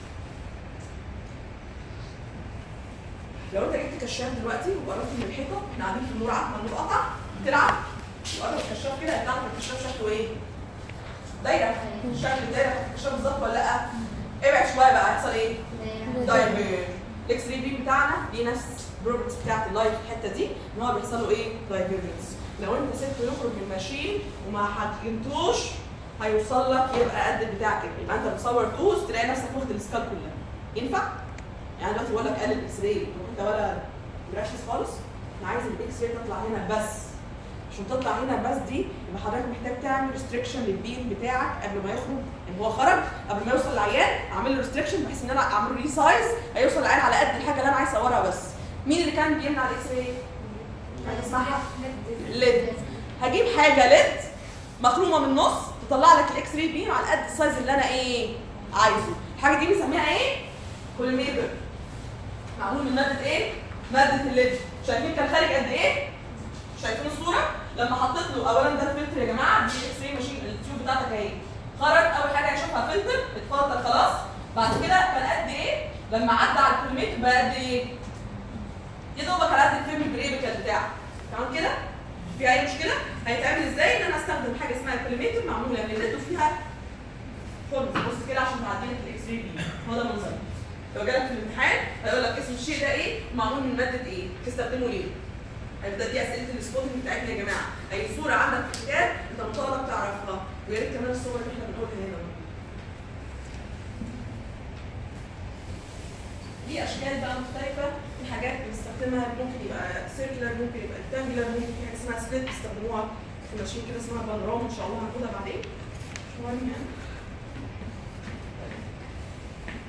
لو انت جبت كشاف دلوقتي وقربت من الحيطه احنا قاعدين في المرعى ما قطع تلعب وقرب الكشاف كده هيطلع لك الكشاف شكله ايه؟ دايره شكل الدايره بتاعت الكشاف بالظبط ولا لا؟ ابعد شويه بقى هيحصل ايه؟ دايفيرج الاكس راي بيم بتاعنا ليه نفس البروبرتيز بتاعت اللايف في الحته دي ان هو بيحصل له ايه؟ دايفيرجنس لو انت سبته يخرج من الماشين وما حجمتوش هيوصل لك يبقى قد البتاع كده يبقى انت بتصور توز تلاقي نفسك واخد السكال كلها ينفع؟ يعني دلوقتي بقول لك قلل الاكس راي انت ولا مركز خالص انا عايز الاكس راي تطلع هنا بس عشان تطلع هنا بس دي يبقى حضرتك محتاج تعمل ريستريكشن للبيم بتاعك قبل ما يخرج يعني هو خرج قبل ما يوصل للعيان اعمل له ريستريكشن بحيث ان انا اعمل له ريسايز هيوصل للعيان على قد الحاجه اللي انا عايز اصورها بس مين اللي كان بيمنع الاكس راي؟ حاجه اسمها ليد هجيب حاجه ليد مخرومه من النص تطلع لك الاكس راي بيم على قد السايز اللي انا ايه عايزه الحاجه دي بنسميها ايه؟ كوليميتر معمول من ماده ايه؟ ماده الليد شايفين كان خارج قد ايه؟ شايفين الصوره؟ لما حطيت له اولا ده الفلتر يا جماعه دي اكس راي ماشين التيوب بتاعتك اهي خرج اول حاجه هيشوفها فلتر اتفلتر خلاص بعد كده كان قد ايه؟ لما عدى على الكوليميتر بقى قد ايه؟ يا دوبك على قد الفيلم البريبيكال بتاعك تمام كده؟ في اي مشكله؟ هيتعمل ازاي؟ ان انا استخدم حاجه اسمها الكوليميتر معموله من الليد وفيها فورم بص كده عشان تعدي لك الاكس راي بي هو ده منظره لو جالك في الامتحان هيقول لك اسم الشيء ده ايه؟ معمول من ماده ايه؟ تستخدمه ليه؟ هيبقى دي اسئله السبوتنج بتاعتنا يا جماعه، اي صوره عندك في الكتاب انت مطالب تعرفها، ويا ريت كمان الصور اللي احنا بنقولها هنا. دي اشكال بقى مختلفه، في حاجات بنستخدمها ممكن يبقى سيركلر، ممكن يبقى ريكتانجلر، ممكن في حاجه اسمها سبليت بيستخدموها في ماشين كده اسمها بانوراما ان شاء الله هناخدها بعدين. مش مهم يعني.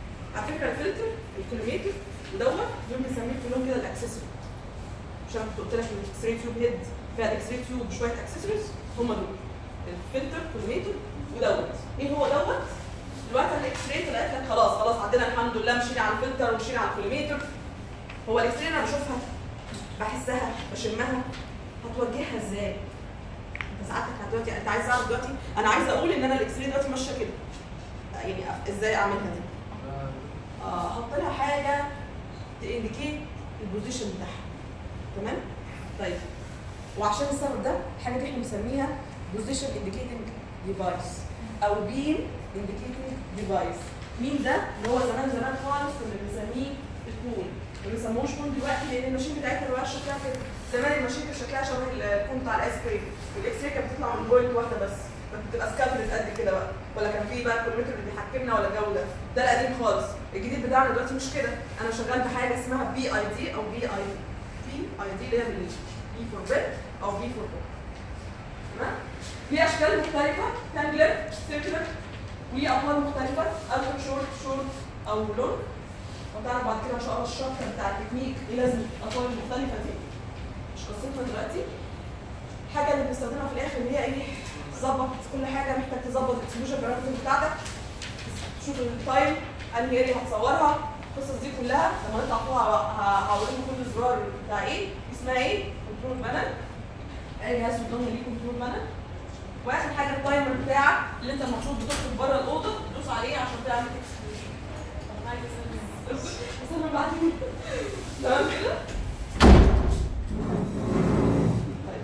فكره الفلتر الكولوميتر ودوت دول بنسميه كلهم كده الاكسسوري عشان كنت قلت لك الاكس راي تيوب هيد فيها الاكس راي تيوب بشويه اكسسوارز هم دول الفلتر كولوميتر ودوت ايه هو دوت دلوقتي الاكس راي طلعت لك خلاص خلاص عدينا الحمد لله مشينا على الفلتر ومشينا على الكولوميتر هو الاكس راي انا بشوفها بحسها بشمها هتوجهها ازاي؟ انت ساعتك دلوقتي انت عايز تعرف دلوقتي انا عايزه اقول ان انا الاكس راي دلوقتي ماشيه كده يعني أف- ازاي اعملها دي؟ آه، احط لها حاجه تانديكيت البوزيشن بتاعها تمام؟ طيب وعشان السبب ده الحاجه دي احنا بنسميها بوزيشن انديكيتنج ديفايس او بيم انديكيتنج ديفايس مين ده؟ اللي هو زمان زمان خالص كنا بنسميه الكون ما بنسموهوش كون دلوقتي لان الماشين بتاعتنا دلوقتي شكلها كده زمان الماشين كان شكلها شبه الكون بتاع الايس كريم والاكس راي كانت بتطلع من بوينت واحده بس كانت بتبقى سكابلت قد كده بقى ولا كان في بقى الكمبيوتر اللي بيحكمنا ولا الجو ده ده القديم خالص الجديد بتاعنا دلوقتي مش كده انا شغال بحاجه اسمها بي اي دي او بي اي بي اي دي اللي هي بي فور بيت او بي فور بوك تمام في اشكال مختلفه تانجلر سيركلر واطوال مختلفه التر شورت شورت او لونج وتعرف بعد كده ان شاء الله الشابتر بتاع التكنيك ايه لازم الاطوال المختلفه دي مش قصتنا دلوقتي الحاجه اللي بنستخدمها في الاخر اللي هي ايه تظبط كل حاجه محتاج تظبط الاكسبوجر بارامتر بتاعتك تشوف التايم انهي اريا هتصورها القصص دي كلها لما نطلع فوق ه- هوريكم كل زرار بتاع ايه اسمها ايه كنترول بانل اي جهاز قدامنا ليه كنترول بانل واخر حاجه التايمر بتاعك اللي انت المفروض بتخرج بره الاوضه تدوس عليه عشان تعمل اكسبوجر طب عايز اسلم اسلم بعدين تمام كده طيب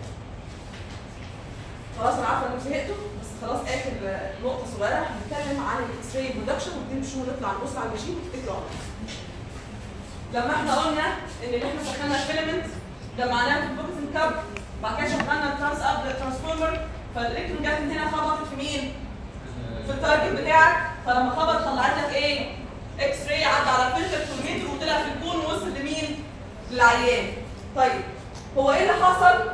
خلاص انا عارفه انكم زهقتوا بس خلاص اخر نقطه صغيره هنتكلم عن الاكس راي برودكشن وتمشوا ونطلع نبص على الماشين وتفتكروا عليها. لما احنا قلنا ان اللي احنا سخنا الفيلمنت جمعناه في البوكسن كاب بعد كده شغلنا الترانس اب ترانسفورمر فالالكترون جت من هنا خبطت في مين؟ في التارجت بتاعك فلما خبط طلعت لك ايه؟ اكس راي عدى على الفلتر كيلومتر وطلع في الكون ووصل لمين؟ للعيان. طيب هو ايه اللي حصل؟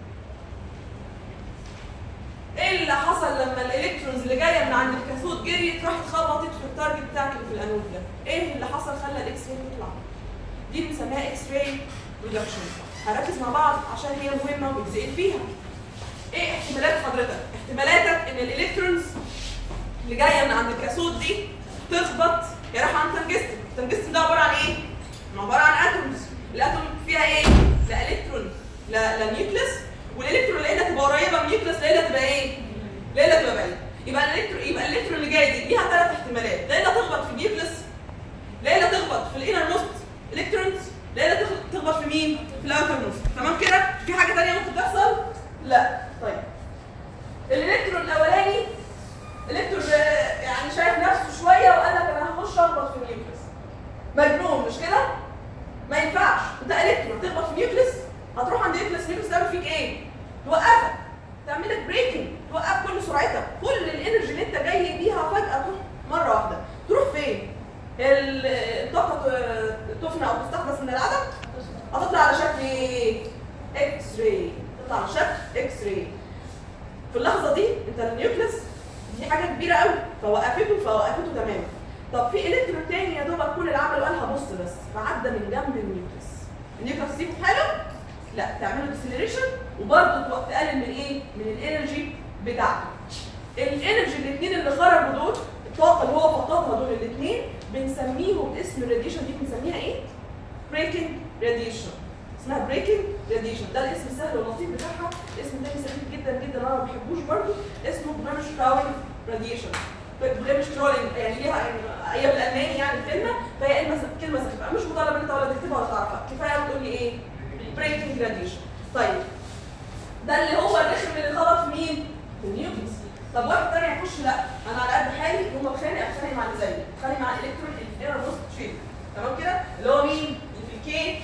ايه اللي حصل لما الالكترونز اللي جايه من عند الكاثود جريت راحت خبطت في التارجت بتاعك اللي في الانود ده؟ ايه اللي حصل خلى الاكس راي تطلع؟ دي بنسميها اكس راي ريدكشن. هنركز مع بعض عشان هي مهمه وبنزقل فيها. ايه احتمالات حضرتك؟ احتمالاتك ان الالكترونز اللي جايه من عند الكاثود دي تخبط هي رايحه عند تنجستن، التنجستن ده عباره عن ايه؟ عباره عن اتومز، الاتوم فيها ايه؟ لا الكترون لا لا نيوكليس والالكترون اللي هنا تبقى قريبه من النيوكليس لا هنا تبقى ايه؟ لا هنا تبقى بعيده يبقى الالكترون يبقى الالكترون اللي جايه دي ليها ثلاث احتمالات لا هنا تخبط في النيوكليس لا هنا تخبط في الانر موست الكترونز لا هنا تخ- تخبط في مين؟ في الاوتر موست تمام كده؟ في حاجه ثانيه ممكن تحصل؟ لا طيب الالكترون الاولاني الكترون آه، يعني شايف نفسه شويه وقال لك انا هخش اخبط في النيوكليس مجنون مش كده؟ ما ينفعش انت الكترون تخبط في نيوكليس هتروح عند نيوكليس نيوكليس تعمل فيك ايه؟ توقفك تعمل لك بريكنج توقف كل سرعتك كل الانرجي اللي انت جاي بيها فجاه تروح مره واحده تروح فين؟ ال- الطاقه ت- تفنى او تستخلص من العدم هتطلع على شكل ايه؟ اكس راي تطلع على شكل اكس راي في اللحظه دي انت النيوكليس دي حاجه كبيره قوي فوقفته فوقفته تماما طب في الكترون تاني يا دوبك كل اللي عمله قال هبص بس فعدى من جنب النيوكليس النيوكليس دي في حاله لا تعمله ديسلريشن وبرضه تقلل من ايه؟ من الانرجي بتاعته الانرجي الاثنين اللي خرجوا دول الطاقه اللي هو فقدها دول الاثنين بنسميهم اسم الراديشن دي بنسميها ايه؟ بريكنج راديشن اسمها بريكنج راديشن ده الاسم السهل واللطيف بتاعها اسم تاني سخيف جدا جدا انا ما بحبوش برضه اسمه بريمش كراولينج راديشن بريمش كراولينج يعني ليها يعني هي بالالماني يعني الكلمه فهي كلمه كلمه سخيفه مش مطالب انت ولا تكتبها ولا تعرفها كفايه قوي تقول لي ايه؟ بريكنج راديشن طيب ده اللي هو الرخم اللي خبط في مين؟ في النيوكليس طب واحد تاني هيخش لا انا على قد حالي يوم اتخانق اتخانق مع اللي زيي اتخانق مع الالكترون اللي في ايرور بوست شيب تمام كده اللي هو مين؟ اللي في الكي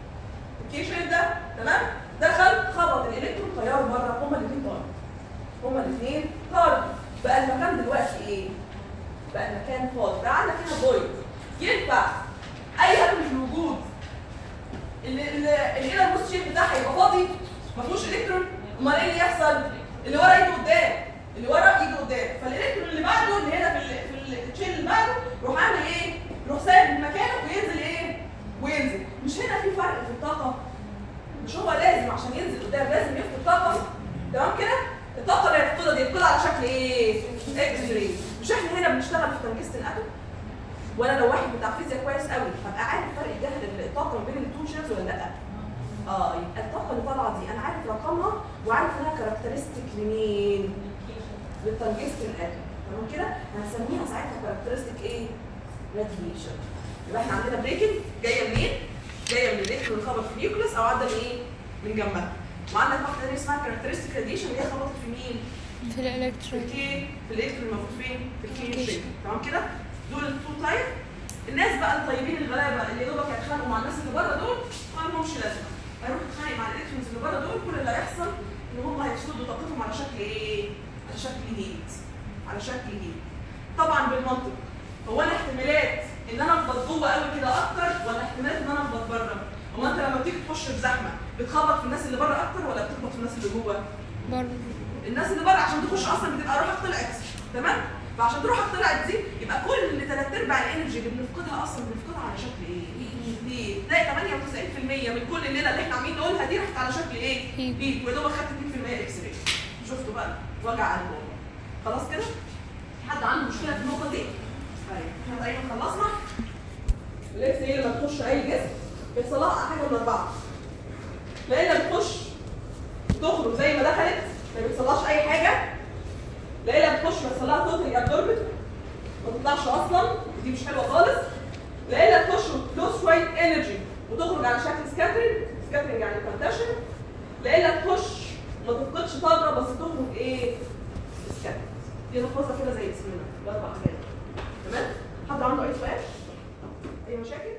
الكي شيب ده تمام دخل خبط الالكترون طيار بره هما الاثنين طاروا هما الاثنين طاروا بقى المكان دلوقتي ايه؟ بقى المكان فاضي بقى عندك هنا فويد ينفع اي حاجه مش موجود الانر بوست شيب بتاعها يبقى فاضي ما فيهوش الكترون امال ايه اللي يحصل؟ اللي ورا يجي قدام اللي ورا يجي قدام فالالكترون اللي بعده اللي هنا في ال في التشين اللي بعده يروح عامل ايه؟ يروح سايب مكانه وينزل ايه؟ وينزل مش هنا في فرق في الطاقه مش هو لازم عشان ينزل قدام لازم يفقد طاقه تمام كده؟ الطاقه اللي هيفقدها دي يفقدها على شكل ايه؟ اكس راي مش احنا هنا بنشتغل في تنجسه الاتوم وانا لو واحد بتاع فيزياء كويس قوي هبقى عارف فرق جهل الطاقه ما بين التو شيلز ولا لا؟ اه يبقى الطاقه اللي طالعه دي انا عارف رقمها وعارف انها كاركترستيك لمين؟ للتنجستن اتوم تمام كده؟ هنسميها ساعتها كاركترستيك ايه؟ راديشن يبقى احنا عندنا بريكنج جايه منين؟ جايه من الالكترون اللي خبط في النيوكليس او عدى من ايه؟ من جنبها وعندك واحده ثانيه اسمها كاركترستيك راديشن اللي هي خبطت في مين؟ في في الالكترون الكي في الالكترون الموجود فين؟ في الكي الكي. شيب تمام كده؟ دول التو تايب الناس بقى الطيبين الغلابه اللي يا دوبك هيتخانقوا مع الناس اللي بره دول ما لهمش لازمه هيروحوا يتخانقوا مع الالكترونز اللي بره دول كل اللي هيحصل ان هم هيفسدوا طاقتهم على شكل ايه؟ على شكل هيت على شكل هيت طبعا بالمنطق هو انا احتمالات ان انا افضل جوه قوي كده اكتر ولا احتمالات ان انا افضل بره؟ هو انت لما بتيجي تخش في زحمه بتخبط في الناس اللي بره اكتر ولا بتخبط في الناس اللي جوه؟ برضه الناس اللي بره عشان تخش اصلا بتبقى روحك طلعت تمام فعشان روحك طلعت دي يبقى كل ثلاث ارباع الانرجي اللي بنفقدها اصلا بنفقدها على شكل ايه؟ ليه؟ تلاقي 98% من كل الليله اللي احنا عاملين نقولها دي راحت على شكل ايه؟ هيت. هيت ويا دوبك خدت 2% اكس راي شفتوا بقى وجع قلب خلاص كده؟ حد عنده مشكله في النقطه دي؟ طيب احنا تقريبا خلصنا الاكس راي لما تخش اي جسم بيحصل لها حاجه من اربعه لا الا بتخش تخرج زي ما دخلت ما بيحصلهاش اي حاجه لا الا بتخش بيحصل لها توتالي ابزوربت ما تطلعش اصلا دي مش حلوه خالص لا الا تخش وتلوس شويه انرجي وتخرج على شكل سكاترنج سكاترنج يعني كونتاشن لا الا تخش ما تفقدش طاقه بس تخرج ايه سكاترنج دي نحفظها كده زي اسمنا الاربع حاجات تمام حد عنده اي سؤال اي مشاكل